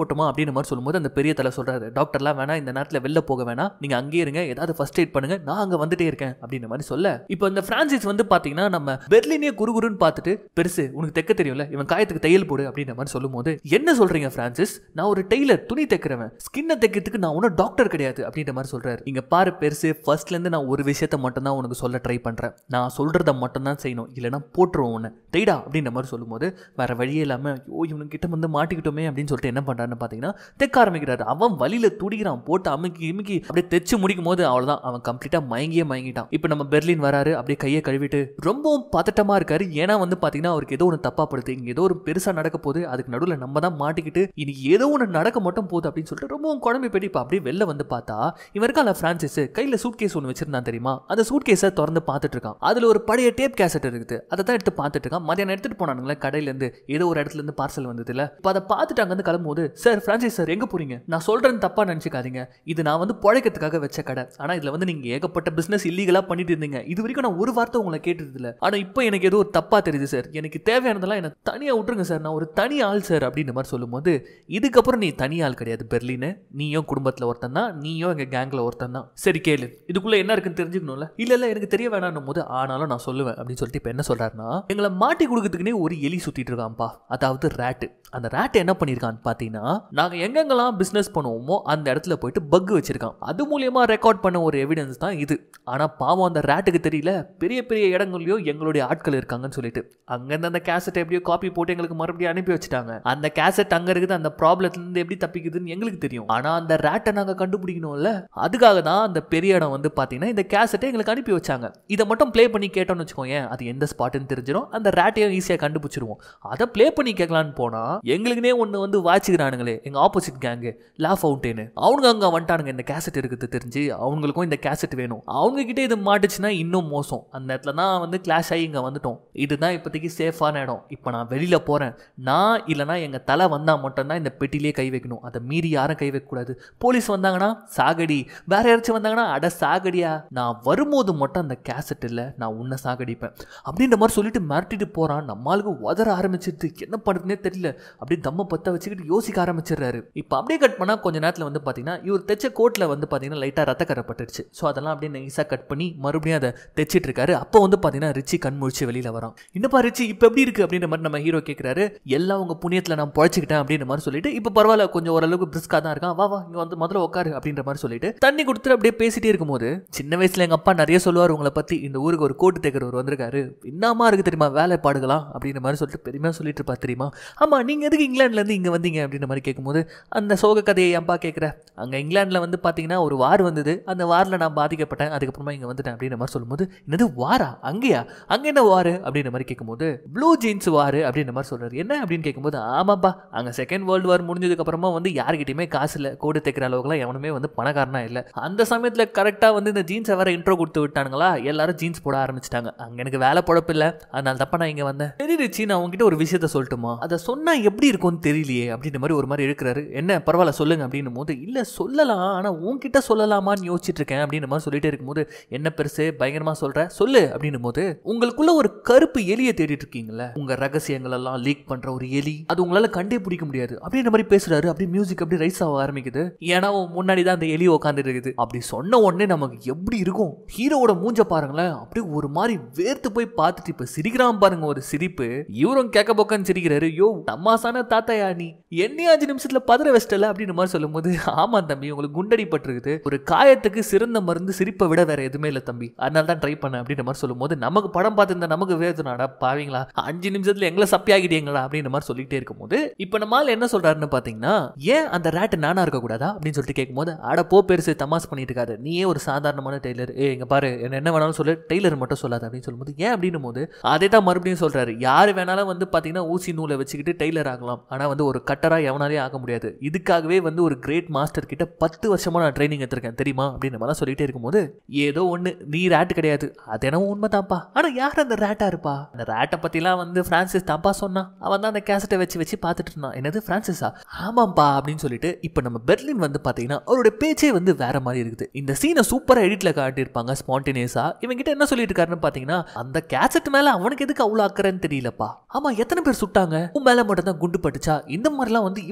போட்டுமா அப்படின்னு மாதிரி சொல்லும்போது அந்த பெரிய தலை சொல்றாரு டாக்டர்லாம் வேணா இந்த நேரத்தில் வெளில போக வேணாம் நீங்க அங்கேயே இருங்க ஏதாவது ஃபர்ஸ்ட் எய்ட் பண்ணுங்க நான் அங்க வந்துட்டே இருக்கேன் அப்படின்ற மாதிரி சொல்ல இப்போ இந்த பிரான்சிஸ் வந்து பாத்தீங்கன்னா நம்ம பெர்லினே குறுகுருன்னு பார்த்துட்டு பெருசு உனக்கு தைக்க தெரியும்ல இவன் காயத்துக்கு தையல் போடு அப்படின்ற மாதிரி சொல்லும்போது என்ன சொல்றீங்க பிரான்சிஸ் நான் ஒரு டெய்லர் துணி தைக்கிறவன் ஸ்கின்னை தைக்கிறதுக்கு நான் ஒன்றும் டாக்டர் கிடையாது அப்படின்ற மாதிரி சொல்றாரு இங்க பாரு பெருசு ஃபர்ஸ்ட்ல இருந்து நான் ஒரு விஷயத்த மட்டும் தான் உனக்கு சொல்ல ட்ரை பண்றேன் நான் சொல்றத மட்டும் தான் செய்யணும் இல்லைன்னா போட்டுருவோம் உன்னை டெய்டா அப்படின்ற மாதிரி சொல்லும்போது வேற வழியே இல்லாம ஐயோ இவனுக்கு கிட்ட வந்து மாட்டிக்கிட்டோமே அப்படின்னு சொல்லிட்டு என்ன பண்றான்னு பாத்தீங்கன்னா தைக்க ஆரம்பிக்கிறாரு அவன் வழியில துடிக்கிறான் போட்டு அமுக்கி இமுக்கி அப்படியே தைச்சு முடிக்கும் போது அவ்வளவுதான் அவன் கம்ப்ளீட்டா மயங்கியே மயங்கிட்டான் இப்போ நம்ம பெர்லின் வராரு அப்படியே கையை கழுவிட்டு ரொம்பவும் பதட்டமா இருக்காரு ஏன்னா வந்து பாத்தீங்கன்னா அவருக்கு ஏதோ ஒன்று தப்பா படுது இங்க ஏதோ ஒரு பெருசா நடக்க போகுது அதுக்கு நடுவில் நம்ம தான் மாட்டிக்கிட்டு இன்னைக்கு ஏதோ ஒன்று நடக்க மட்டும் போகுது அப்படின்னு சொல்லிட்டு ரொம்பவும் குழம்பு போயிட்டு இப்போ அப்படியே வெளில வந்து பார்த்தா இவன் இருக்கான்ல பிரான்சிஸ் கையில சூட் கேஸ் ஒன்று வச்சிருந்தான் தெரியுமா அந்த சூட் கேஸை திறந்து பார்த்துட்டு இருக்கான் அதுல ஒரு பழைய டேப் கேசட் இருக்குது அதை தான் எடுத்து பார்த்துட்டு இருக்கான் மதியானம் எடுத்துட்டு போனானுங்களே கடையில இருந்து ஏதோ ஒரு இடத்துல இருந்து பார்சல் வந்தது இல்ல இப்போ அதை பார்த்துட்டு அங்கேருந்து கிளம்பும்போது சார் பிரான்சிஸ் சார் எங்க போறீங்க நான் சொல்றேன்னு தப்பா நினைச்சுக்காதீங்க இது நான் வந்து பழைக்கிறதுக்காக வச்ச கடை ஆனா இதுல வந்து நீங்க ஏகப்பட்ட பிசினஸ் இல்லீகலா பண்ணிட்டு இருந்தீங்க இது வரைக்கும் நான் ஒரு வார்த்தை உங்களை கேட்டது இல்ல ஆனா இப்போ எனக்கு ஏதோ ஒரு தப்பா தெரியுது சார் எனக்கு தேவையானதெல்லாம் என்ன தனியா விட்டுருங்க சார் நான் ஒரு தனி ஆள் சார் அப்படின்ற மாதிரி சொல்லும்போது இதுக்கப்புறம் நீ தனி ஆள் கிடையாது பெர்லின்னு நீயும் குடும்பத்துல ஒருத்தன் தான் நீயும் எங்க கேங்ல ஒருத்தன் தான் சரி கேளு இதுக்குள்ள என்ன இருக்குன்னு தெரிஞ்சுக்கணும்ல இல்ல இல்ல எனக்கு தெரிய வேணாம் போது ஆனாலும் நான் சொல்லுவேன் அப்படின்னு சொல்லிட்டு இப்போ என்ன சொல்றாருன்னா எங்களை மாட்டி கொடுக்கறதுக்குனே ஒரு எலி சுத்திட்டு இருக்கான்ப்பா அதாவது ரேட்டு அந்த ரேட் என்ன பண்ணியிருக்கான்னு பார்த்தீங்கன்னா நாங்கள் எங்கெங்கெல்லாம் பிஸ்னஸ் பண்ணுவோமோ அந்த இடத்துல போயிட்டு பக் வச்சிருக்கான் அது மூலியமா ரெக்கார்ட் பண்ண ஒரு எவிடன்ஸ் தான் இது ஆனால் பாவம் அந்த ரேட்டுக்கு தெரியல பெரிய பெரிய இடங்கள்லயோ எங்களுடைய ஆட்கள் இருக்காங்கன்னு சொல்லிட்டு அங்கேருந்து அந்த கேசட் எப்படியோ காப்பி போட்டு எங்களுக்கு மறுபடியும் அனுப்பி வச்சுட்டாங்க அந்த கேசட் அங்கே இருக்குது அந்த ப்ராப்ளத்துலேருந்து எப்படி தப்பிக்குதுன்னு எங்களுக்கு தெரியும் ஆனால் அந்த ரேட்டை நாங்கள் கண்டுபிடிக்கணும்ல அதுக்காக தான் அந்த பெரிய இடம் வந்து பார்த்தீங்கன்னா இந்த கேசட்டை எங்களுக்கு அனுப்பி வச்சாங்க இதை மட்டும் ப்ளே பண்ணி கேட்டோம்னு வச்சுக்கோங்க அது எந்த ஸ்பாட்டுன்னு தெரிஞ்சிடும் அந்த ரேட்டையும் ஈஸியாக கண்டுபிடிச்சிருவோம் அதை ப்ளே பண்ணி கேட்கலான்னு போனால் எங்களுக்குனே ஒன்று வந்து வாச்சிக்கிறானுங்களே எங்கள் ஆப்போசிட் கேங்கு லா ஃபவுண்டேனு அவங்க அங்கே வந்துட்டானுங்க இந்த கேசட் இருக்குது தெரிஞ்சு அவங்களுக்கும் இந்த கேசட் வேணும் அவங்க கிட்டே இது மாட்டுச்சுன்னா இன்னும் மோசம் அந்த இடத்துல தான் வந்து கிளாஷ் ஆகி இங்கே வந்துட்டோம் இதுதான் இப்போதைக்கு சேஃபான இடம் இப்போ நான் வெளியில் போகிறேன் நான் இல்லைனா எங்கள் தலை வந்தால் மட்டும்தான் இந்த பெட்டிலே கை வைக்கணும் அதை மீறி யாரும் கை வைக்கக்கூடாது போலீஸ் வந்தாங்கன்னா சாகடி வேற யாராச்சும் வந்தாங்கன்னா அட சாகடியா நான் வரும்போது மட்டும் அந்த கேசட் இல்லை நான் உன்னை சாகடிப்பேன் அப்படின்ற மாதிரி சொல்லிட்டு மிரட்டிட்டு போகிறான் நம்மளுக்கு உதற ஆரம்பிச்சிட்டு என்ன பண்ணுறதுனே தெரியல அப்படியே தம்ம பற்ற வச்சுக்கிட்டு யோசிக்க ஆரம்பிச்சிடுறாரு இப்போ அப்படியே கட் பண்ணால் கொஞ்ச நேரத்தில் வந்து பார்த்தீங்கன்னா இவர் தைச்ச கோட்டில் வந்து பார்த்தீங்கன்னா லைட்டாக ரத்த கரைப்பட்டுருச்சு ஸோ அதெல்லாம் அப்படியே நைஸாக கட் பண்ணி மறுபடியும் அதை தைச்சிட்டு இருக்காரு அப்போ வந்து பார்த்தீங்கன்னா ரிச்சி கண் முழிச்சு வெளியில் வரான் என்னப்பா ரிச்சி இப்போ எப்படி இருக்கு அப்படின்ற மாதிரி நம்ம ஹீரோ கேட்குறாரு எல்லாம் உங்கள் புண்ணியத்தில் நான் பழச்சிக்கிட்டேன் அப்படின்ற மாதிரி சொல்லிட்டு இப்போ பரவாயில்ல கொஞ்சம் ஓரளவுக்கு பிரிஸ்காக தான் இருக்கான் வா வா இங்கே வந்து முதல்ல உட்காரு அப்படின்ற மாதிரி சொல்லிட்டு தண்ணி கொடுத்துட்டு அப்படியே பேசிட்டே இருக்கும்போது சின்ன வயசுல எங்கள் அப்பா நிறைய சொல்லுவார் உங்களை பற்றி இந்த ஊருக்கு ஒரு கோட்டு தைக்கிறவர் வந்திருக்காரு என்னமா இருக்கு தெரியுமா வேலைப்பாடுகளாம் அப்படின்ற மாதிரி சொல்லிட்டு பெருமையாக சொல்லிட்டு இருப்பா தெரியுமா ஆமாம் நீங்கள் எதுக்கு இங்கிலாந்துலேருந்து இங்கே வந்தீங்க அப்படின்ற மாதிரி கேட்கும்போது அந்த சோக கதையை ஏன்பா கேட்குற அங்கே இங்கிலாந்தில் வந்து பார்த்தீங்கன்னா ஒரு வார் வந்தது அந்த வாரில் நான் பாதிக்கப்பட்டேன் அதுக்கப்புறமா இங்கே வந்துட்டேன் அப்படின்ற மாதிரி சொல்லும்போது என்னது வாரா அங்கேயா அங்கே என்ன வாரு அப்படின்ற மாதிரி கேட்கும்போது ப்ளூ ஜீன்ஸ் வாரு அப்படின்ற மாதிரி சொல்கிறாரு என்ன அப்படின்னு கேட்கும்போது ஆமாப்பா அங்கே செகண்ட் வேர்ல்டு வார் முடிஞ்சதுக்கப்புறமா வந்து யார்கிட்டயுமே காசு இல்லை கோடு தைக்கிற அளவுக்குலாம் எவனுமே வந்து பணக்காரனா இல்லை அந்த சமயத்தில் கரெக்டாக வந்து இந்த ஜீன்ஸை வேற இன்ட்ரோ கொடுத்து விட்டானுங்களா எல்லாரும் ஜீன்ஸ் போட ஆரம்பிச்சிட்டாங்க அங்கே எனக்கு வேலை பொழப்பு இல்லை அதனால தப்பா நான் இங்கே வந்தேன் சரி ரிச்சி நான் உங்ககிட்ட ஒரு விஷயத்த சொல்லட்டுமா அதை சொன்னால் எப்படி இருக்கும்னு தெரியலையே அப்படின்ற மாதிரி ஒரு மாதிரி இருக்கிறாரு என்ன பரவாயில்ல சொல்லுங்க அப்படின்னும் போது இல்லை சொல்லலாம் ஆனால் உன்கிட்ட சொல்லலாமான்னு யோசிச்சுட்டு இருக்கேன் அப்படின்ற மாதிரி சொல்லிட்டே இருக்கும்போது என்ன பெருசு பயங்கரமாக சொல்ற சொல்லு அப்படின்னும் போது உங்களுக்குள்ள ஒரு கருப்பு எலியை தேடிட்டு இருக்கீங்களே உங்க ரகசியங்கள் எல்லாம் லீக் பண்ற ஒரு எலி அது உங்களால கண்டே பிடிக்க முடியாது அப்படின்ற மாதிரி பேசுறாரு அப்படியே மியூசிக் அப்படியே ரைஸ் ஆக ஆரம்பிக்குது ஏன்னா அவன் முன்னாடி தான் அந்த எலி உட்காந்துட்டு இருக்குது அப்படி சொன்ன உடனே நமக்கு எப்படி இருக்கும் ஹீரோவோட மூஞ்ச பாருங்களேன் அப்படியே ஒரு மாதிரி வேர்த்து போய் பார்த்துட்டு இப்ப சிரிக்கிறான் பாருங்க ஒரு சிரிப்பு இவரும் கேட்க போக்கன்னு சிரிக்கிறாரு யோ தம்மாசான தாத்தாயா நீ என்னையும் அஞ்சு நிமிஷத்துல பதற வச்சிட்டல அப்படின்னு மாதிரி சொல்லும்போது ஆமா தம்பி உங்களுக்கு குண்டடி பட்டிருக்குது ஒரு காயத்துக்கு சிறந்த மருந்து சிரிப்பை விட வேற எதுவுமே இல்லை தம்பி அதனால தான் ட்ரை பண்ணேன் அப்படின்ற மாதிரி சொல்லும்போது நமக்கு படம் பார்த்துருந்தா நமக்கு வேதனாடா பாவீங்களா அஞ்சு நிமிஷத்துல எங்களை சப்பியாகிட்டீங்களா அப்படின்ற மாதிரி சொல்லிட்டே இருக்கும்போது இப்போ நம்ம ஆள் என்ன சொல்றாருன்னு பாத்தீங்கன்னா ஏன் அந்த ரேட்டு நானா இருக்க கூடாதா அப்படின்னு சொல்லிட்டு கேட்கும்போது அட போ பெருசு தமாஸ் பண்ணிட்டு இருக்காரு நீயே ஒரு சாதாரணமான டெய்லர் ஏ இங்க பாரு என்ன என்ன வேணாலும் சொல்லு டெய்லர் மட்டும் சொல்லாத அப்படின்னு சொல்லும்போது ஏன் அப்படின்னும் போது அதே தான் மறுபடியும் சொல்றாரு யாரு வேணாலும் வந்து பாத்தீங்கன்னா ஊசி நூலை வச்சுக்கிட்டு டெய்லர் ஆகலாம் ஆனா வந்து ஒரு கட்டரா எவனாலே ஆக முடியாது இதுக்காகவே வந்து ஒரு கிரேட் மாஸ்டர் கிட்ட பத்து வருஷமா நான் ட்ரைனிங் எடுத்திருக்கேன் தெரியுமா அப்படின்னு மாதிரி சொல்லிட்டே இருக்கும்போது ஏதோ ஒண்ணு நீ ரேட் கிடையாது அது என்னவோ உண்மைதான்ப்பா ஆனா யார் அந்த ரேட்டா இருப்பா அந்த ரேட்டை பத்திலாம் வந்து பிரான்சிஸ் தாப்பா சொன்னான் அவன் தான் அந்த கேசட்டை வச்சு வச்சு பார்த்துட்டு இருந்தான் என்னது பிரான்சிஸா ஆமாப்பா அப்படின்னு சொல்லிட்டு இப்போ நம்ம பெர்லின் வந்து பாத்தீங்கன்னா அவரோட பேச்சே வந்து வேற மாதிரி இருக்குது இந்த சீனை சூப்பரா எடிட்ல காட்டியிருப்பாங்க ஸ்பான்டேனியஸா இவங்க கிட்ட என்ன சொல்லிட்டு இருக்காருன்னு பாத்தீங்கன்னா அந்த கேசட் மேல அவனுக்கு எதுக்கு அவ்வளவு அக்கறைன்னு தெரியலப்பா ஆமா எத்தனை பேர் சுட்டாங்க உன் மேல மட்டும் தான் குண்டு பட்டுச்சா இந்த மாதிரிலாம் வந்து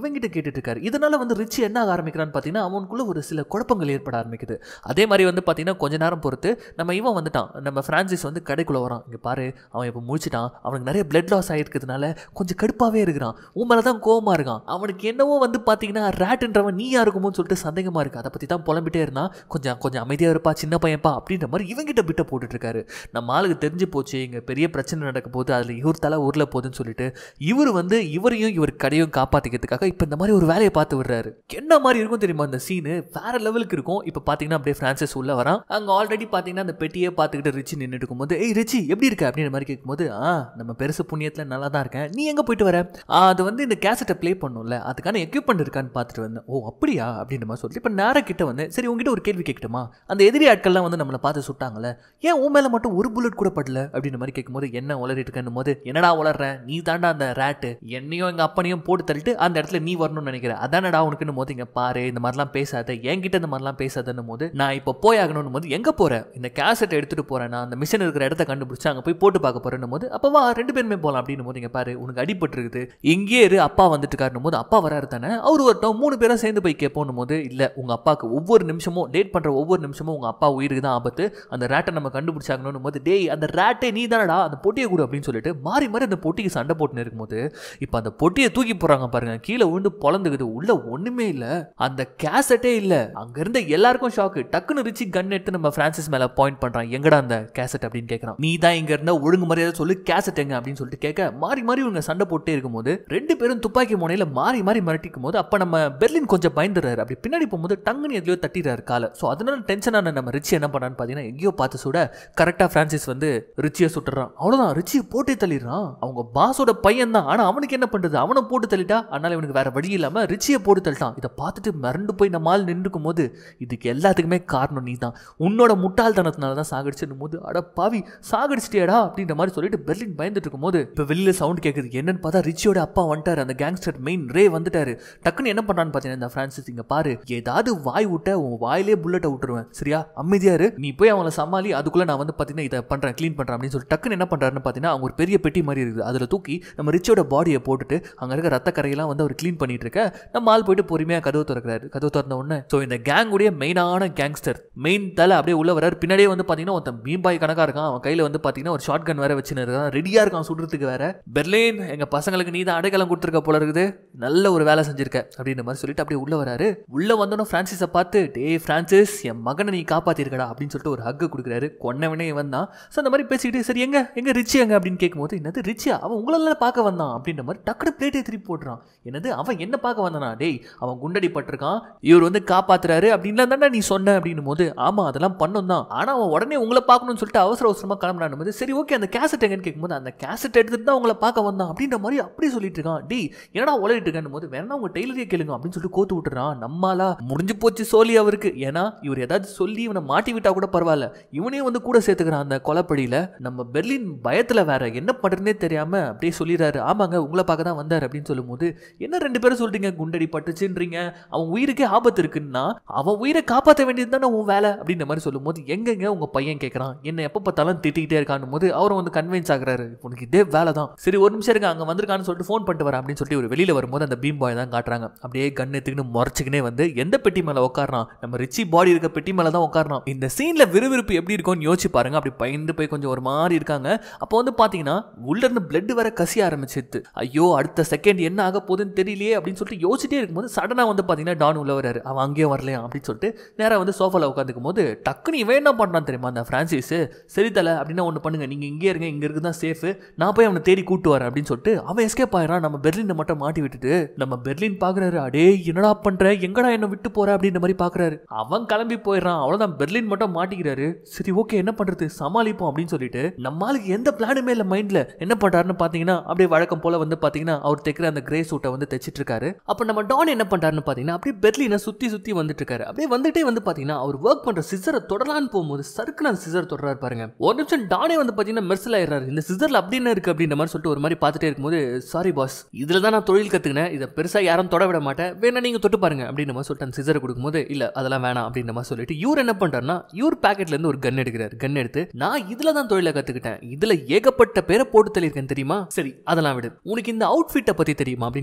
இவங்கிட்ட கேட்டுட்டு இருக்காரு இதனால வந்து ரிச்சி என்ன ஆக ஆரம்பிக்கிறான்னு பார்த்தீங்கன்னா அவனுக்குள்ள ஒரு சில குழப்பங்கள் ஏற்பட ஆரம்பிக்குது அதே மாதிரி வந்து பார்த்தீங்கன்னா கொஞ்ச நேரம் பொறுத்து நம்ம இவன் வந்துட்டான் நம்ம பிரான்சிஸ் வந்து கடைக்குள்ள வரான் இங்கே பாரு அவன் இப்போ முடிச்சிட்டான் அவனுக்கு நிறைய பிளட் லாஸ் ஆகிருக்கிறதுனால கொஞ்சம் கடுப்பாகவே இருக்கிறான் உன் மேலே தான் கோவமாக இருக்கான் அவனுக்கு என்னவோ வந்து பார்த்தீங்கன்னா ரேட்டுன்றவன் நீயா இருக்குமோன்னு சொல்லிட்டு சந்தேகமாக இருக்கு அதை பற்றி தான் புலம்பிட்டே இருந்தான் கொஞ்சம் கொஞ்சம் அமைதியாக இருப்பா சின்ன பையன்ப்பா அப்படின்ற மாதிரி இவங்கிட்ட பிட்ட போட்டுட்டு இருக்காரு நம்ம ஆளுக்கு தெரிஞ்சு போச்சு இங்கே பெரிய பிரச்சனை நடக்க போகுது அதில் இவர் தலை ஊரில் போகுதுன்னு சொல்லிட்டு இவர் வந்து இவரையும் இவர் கடையும் காப்பாற்றிக்கிறதுக்காக இப்போ இந்த மாதிரி ஒரு வேலையை பார்த்து விடுறாரு என்ன மாதிரி இருக்கும் தெரியுமா அந்த சீனு வேற லெவலுக்கு இருக்கும் இப்போ பார்த்தீங்கன்னா அப்படியே ஃப்ரான்சிஸ் உள்ள வரான் அங்கே ஆல்ரெடி பார்த்தீங்கன்னா அந்த பெட்டியே பார்த்துக்கிட்டு ரிச்சி நின்றுட்டு இருக்கும்போது ஏய் ரிச்சி எப்படி இருக்க அப்படின்ற மாதிரி கேட்கும்போது ஆ நம்ம பெருசு புண்ணியத்தில் நல்லா தான் இருக்கேன் நீ எங்கே போயிட்டு வர "ஆ, அது வந்து இந்த கேசட்டை ப்ளே பண்ணும்ல அதுக்கான எக்யூப்மெண்ட் இருக்கான்னு பார்த்துட்டு வந்தேன் ஓ அப்படியா அப்படின்ற மாதிரி சொல்லிட்டு இப்போ நேராக கிட்ட வந்து சரி உங்ககிட்ட ஒரு கேள்வி கேட்கட்டுமா அந்த எதிரி ஆட்கள்லாம் வந்து நம்மளை பார்த்து சுட்டாங்கல்ல ஏன் உன் மேலே மட்டும் ஒரு புல்லட் கூட படல அப்படின்ற மாதிரி கேட்கும்போது என்ன உளறிட்டு இருக்கேன் போது என்னடா உளர்ற நீ தாண்டா அந்த ரேட்டு என்னையும் எங்கள் அப்பனையும் போட்டு தள்ளிட்டு அந்த இடத்துல நீ வரணும்னு நினைக்கிறேன் அதானடா உனக்குன்னு போது இங்கே பாரு இந்த மாதிரிலாம் பேசாத என்கிட்ட இந்த மாதிரிலாம் பேசாதன்னும் போது நான் இப்போ போய் ஆகணும்னு போது எங்கே போகிறேன் இந்த கேசட்டை எடுத்துகிட்டு போகிறேன் நான் அந்த மிஷின் இருக்கிற இடத்த கண்டுபிடிச்சு அங்கே போய் போட்டு பார்க்க போகிறேன் போது அப்போ வா ரெண்டு பேருமே போகலாம் அப்படின்னு போது இங்கே பாரு உனக்கு அடிபட்டு இருக்குது இங்கேயே இரு அப்பா வந்துட்டு இருக்காருன்னும் போது அப்பா வராரு தானே அவர் வரட்டும் மூணு பேரும் சேர்ந்து போய் கேட்போம் போது இல்லை உங்கள் அப்பாவுக்கு ஒவ்வொரு நிமிஷமும் டேட் பண்ணுற ஒவ்வொரு நிமிஷமும் உங்கள் அப்பா உயிருக்கு தான் ஆபத்து அந்த ரேட்டை நம்ம கண்டுபிடிச்சாங்கன்னு போது டேய் அந்த ரேட்டே நீ தானடா அந்த பொட்டியை கொடு அப்படின்னு சொல்லிட்டு மாறி மாறி அந்த பொட்டிக்கு சண்டை போட்டுன்னு இருக்கும்போது இப்போ அந்த பொட்டியை தூக்கி போடுறாங்க பாருங்க கீழே விழுந்து பொழந்துக்குது உள்ள ஒண்ணுமே இல்ல அந்த கேசட்டே இல்ல அங்க இருந்த எல்லாருக்கும் ஷாக்கு டக்குன்னு ரிச்சி கன் எடுத்து நம்ம பிரான்சிஸ் மேல பாயிண்ட் பண்றான் எங்கடா அந்த கேசட் அப்படின்னு கேட்கறான் நீ தான் இங்க இருந்த ஒழுங்கு மரியாதை சொல்லு கேசட் எங்க அப்படின்னு சொல்லிட்டு கேட்க மாறி மாறி இவங்க சண்டை போட்டே இருக்கும்போது ரெண்டு பேரும் துப்பாக்கி முனையில மாறி மாறி மிரட்டிக்கும் போது அப்ப நம்ம பெர்லின் கொஞ்சம் பயந்துறாரு அப்படி பின்னாடி போகும்போது டங்குன்னு எதுலயோ தட்டிடுறாரு காலை ஸோ அதனால டென்ஷன் ஆன நம்ம ரிச்சி என்ன பண்ணான்னு பார்த்தீங்கன்னா எங்கேயோ பார்த்து சுட கரெக்டாக ஃப்ரான்சிஸ் வந்து ரிச்சியை சுட்டுறான் அவ்வளோதான் ரிச்சியை போட்டே தள்ளிடுறான் அவங்க பாஸோட பையன் தான் ஆனால் அவனுக்கு என்ன பண்ணுறது அவனை போட்டு தள்ளிட்டா அதனால இவனுக்கு வேற வழி இல்லாமல் ரிச்சியை போட்டு தள்ளிட்டான் இதை பார்த்துட்டு மிரண்டு போய் நம்ம ஆள் நின்றுக்கும் போது இதுக்கு எல்லாத்துக்குமே காரணம் நீ தான் உன்னோட முட்டாள்தனத்தினால தான் சாகடிச்சுன்னும் போது அட பாவி சாகடிச்சிட்டியாடா அப்படின்ற மாதிரி சொல்லிட்டு பெர்லின் பயந்துட்டு இருக்கும்போது இப்போ வெளியில சவுண்ட் கேட்குது என்னன்னு பார்த்தா ரிச்சியோட அப்பா வந்துட்டாரு அந்த கேங்ஸ்டர் மெயின் ரே வந்துட்டாரு டக்குன்னு என்ன பண்றான்னு பார்த்தீங்கன்னா இந்த ஃப்ரான்சிஸ் இங்க பாரு ஏதாவது வாய் விட்ட உன் வாயிலே புல்லட்டை விட்டுருவேன் சரியா அமைதியா இரு நீ போய் அவங்கள சமாளி அதுக்குள்ள நான் வந்து பார்த்தீங்கன்னா இதை பண்றேன் க்ளீன் பண்றேன் அப்படின்னு சொல்லி டக்குன்னு என்ன பண்றாருன்னு பார்த்தீங்கன்னா அவங்க ஒரு பெரிய பெட்டி மாதிரி இருக்குது அதில் தூக்கி நம்ம ரிச்சியோட பாடியை போட்டுட்டு அங்கே இருக்க ரத்த கரையெல்லாம் வந்து அவர் க்ளீன் பண்ணிட்டு இருக்க நம்ம ஆள் போயிட்டு பொறுமையாக கதவு திறக்கிறாரு கதவு திறந்த உடனே ஸோ இந்த கேங் உடைய மெயினான கேங்ஸ்டர் மெயின் தலை அப்படியே உள்ள வராரு பின்னாடியே வந்து பார்த்தீங்கன்னா ஒருத்தன் பீம்பாய் கணக்காக இருக்கான் அவன் கையில் வந்து பார்த்தீங்கன்னா ஒரு ஷார்ட் கன் வேற வச்சுன்னு இருக்கான் ரெடியாக இருக்கான் சுடுறதுக்கு வேற பெர்லின் எங்கள் பசங்களுக்கு நீ தான் அடைக்கலம் கொடுத்துருக்க போல இருக்குது நல்ல ஒரு வேலை செஞ்சிருக்க அப்படின்ற மாதிரி சொல்லிட்டு அப்படியே உள்ள வராரு உள்ள வந்தோன்னே ஃப்ரான்சிஸை பார்த்து டே ஃப்ரான்சிஸ் என் மகனை நீ காப்பாத்திருக்கடா அப்படின்னு சொல்லிட்டு ஒரு ஹக்கு கொடுக்குறாரு கொன்னவனே இவன் தான் ஸோ அந்த மாதிரி பேசிக்கிட்டு சரி எங்க எங்க ரிச்சி எங்க அப்படின்னு கேட்கும்போது என்னது ரிச்சியா அவன் உங்களெல்லாம் பார்க்க வந்தான் அப்படின்ற மாதிரி டக்குனு பிளேட்டை திருப்பி போட்டுறான் என்னது அவன் என்ன பார்க்க வந்தானா டேய் அவன் குண்டடி பட்டிருக்கான் இவர் வந்து காப்பாத்துறாரு அப்படின்லாம் தானே நீ சொன்ன அப்படின்னும் போது ஆமா அதெல்லாம் பண்ணோம் தான் ஆனா அவன் உடனே உங்களை பார்க்கணும்னு சொல்லிட்டு அவசர அவசரமா கிளம்புறான் போது சரி ஓகே அந்த கேசட் எங்கன்னு கேட்கும்போது அந்த கேசட் எடுத்துட்டு தான் உங்களை பார்க்க வந்தான் அப்படின்ற மாதிரி அப்படி சொல்லிட்டு இருக்கான் டேய் என்னடா உளறிட்டு இருக்கேன் போது வேணா உங்க டெய்லரியே கேளுங்க அப்படின்னு சொல்லிட்டு கோத்து விட்டுறான் நம்மாலா முடிஞ்சு போச்சு சோலி அவருக்கு ஏன்னா இவர் ஏதாவது சொல்லி இவனை மாட்டி விட்டா கூட பரவாயில்ல இவனே வந்து கூட சேர்த்துக்கிறான் அந்த கொலைப்படியில நம்ம பெர்லின் பயத்துல வேற என்ன பண்றதுனே தெரியாம அப்படியே சொல்லிடுறாரு ஆமாங்க உங்களை பார்க்க தான் வந்தார் அப்படின்னு சொல்லும்போது என்ன ரெண்டு பேரும் சொல்றீங்க குண்டடி பட்டுச்சுன்றீங்க அவன் உயிருக்கே ஆபத்து இருக்குன்னா அவன் உயிரை காப்பாற்ற வேண்டியது தானே உன் வேலை அப்படின்ற மாதிரி சொல்லும்போது எங்கெங்க உங்க பையன் கேட்கறான் என்ன எப்போ பார்த்தாலும் திட்டிக்கிட்டே இருக்கான்னு போது அவரும் வந்து கன்வின்ஸ் ஆகுறாரு உனக்கு இதே வேலை தான் சரி ஒரு நிமிஷம் இருங்க அங்க வந்திருக்கான்னு சொல்லிட்டு ஃபோன் பண்ணிட்டு வரேன் அப்படின்னு சொல்லிட்டு ஒரு வெளியில வரும்போது அந்த பீம் பாய் தான் காட்டுறாங்க அப்படியே கன் எடுத்துக்கின்னு முறைச்சிக்கினே வந்து எந்த பெட்டி மேல உட்காரான் நம்ம ரிச்சி பாடி இருக்க பெட்டி மேல தான் உட்காரான் இந்த சீன்ல விறுவிறுப்பு எப்படி இருக்கும்னு யோசிச்சு பாருங்க அப்படி பயந்து போய் கொஞ்சம் ஒரு மாதிரி இருக்காங்க அப்போ வந்து பாத்தீங்கன்னா உள்ள இருந்து பிளட் வர கசிய ஆரம்பிச்சிருது ஐயோ அடுத்த செகண்ட் என்ன ஆக போகுதுன்னு தெரியலையே அப்படின்னு சொல்லிட்டு யோசிச்சிட்டே இருக்கும்போது சடனா வந்து பாத்தீங்கன்னா டான் உள்ள வராரு அவன் அங்கேயே வரலையா அப்படின்னு சொல்லிட்டு நேரா வந்து சோஃபால உட்காந்துக்கும் போது டக்குன்னு இவன் என்ன பண்றான் தெரியுமா அந்த பிரான்சிஸ் சரி தல அப்படின்னா ஒன்று பண்ணுங்க நீங்க இங்கே இருங்க இங்க இருக்கு தான் சேஃப் நான் போய் அவனை தேடி கூட்டு வரேன் அப்படின்னு சொல்லிட்டு அவன் எஸ்கேப் ஆயிடுறான் நம்ம பெர்லினை மட்டும் மாட்டி விட்டுட்டு நம்ம பெர்லின் பாக்குறாரு அடே என்னடா பண்ற எங்கடா என்ன விட்டு போற அப்படின்ற மாதிரி பாக்குறாரு அவன் கிளம்பி போயிடுறான் அவ்வளவுதான் பெர்லின் மட்டும் மாட்டிக்கிறாரு சரி ஓகே என்ன பண்றது சமாளிப்போம் அப்படின்னு சொல்லிட்டு நம்ம ஆளுக்கு எந்த பிளானுமே இல்லை மைண்ட்ல என்ன பண்றாருன்னு பாத்தீங்கன்னா அப்படியே வழக்கம் போல வந்து பாத்தீங்கன்னா அவர் தைக்கிற அந்த கிரே சூட்டை வந்து தைச்சிட்டு இருக்காரு அப்ப நம்ம டான் என்ன பண்றாருன்னு பாத்தீங்கன்னா அப்படியே பெர்லினை சுத்தி சுத்தி வந்துட்டு இருக்காரு அப்படியே வந்துட்டே வந்து பாத்தீங்கன்னா அவர் ஒர்க் பண்ற சிசரை தொடலான்னு போகும்போது சறுக்குன்னு அந்த சிசர் தொடராரு பாருங்க ஒரு நிமிஷம் டானே வந்து பாத்தீங்கன்னா மெர்சல் ஆயிடுறாரு இந்த சிசர்ல அப்படி என்ன இருக்கு அப்படின்ற மாதிரி சொல்லிட்டு ஒரு மாதிரி பார்த்துட்டே இருக்கும்போது சாரி பாஸ் இதுல தான் நான் தொழில் கத்துக்கினேன் இதை பெருசா யாரும் தொட விட மாட்டேன் வேணா நீங்க தொட்டு பாருங்க அப்படின்ற மாதிரி சொல்லிட்டு அந்த சிசரை கொடுக்கும்போது இல்ல அதெல்லாம் வேணாம் அப்படின்ற மாதிரி சொல்லிட்டு இவர் என்ன பண்றாருன்னா இவர் பாக்கெட்ல இருந்து ஒரு கன் எடுக்கிறாரு கன் எடுத்து நான் இதுல தான் தொழிலை கத்துக்கிட்டேன் இதுல ஏகப்பட்ட பேரை போட்டு தள்ளியிருக்கேன் தெரியுமா சரி அதெல்லாம் விடு உனக்கு இந்த அவுட்ஃபிட்டை பத்தி தெரியுமா அப்படின்னு கேட்கும்போது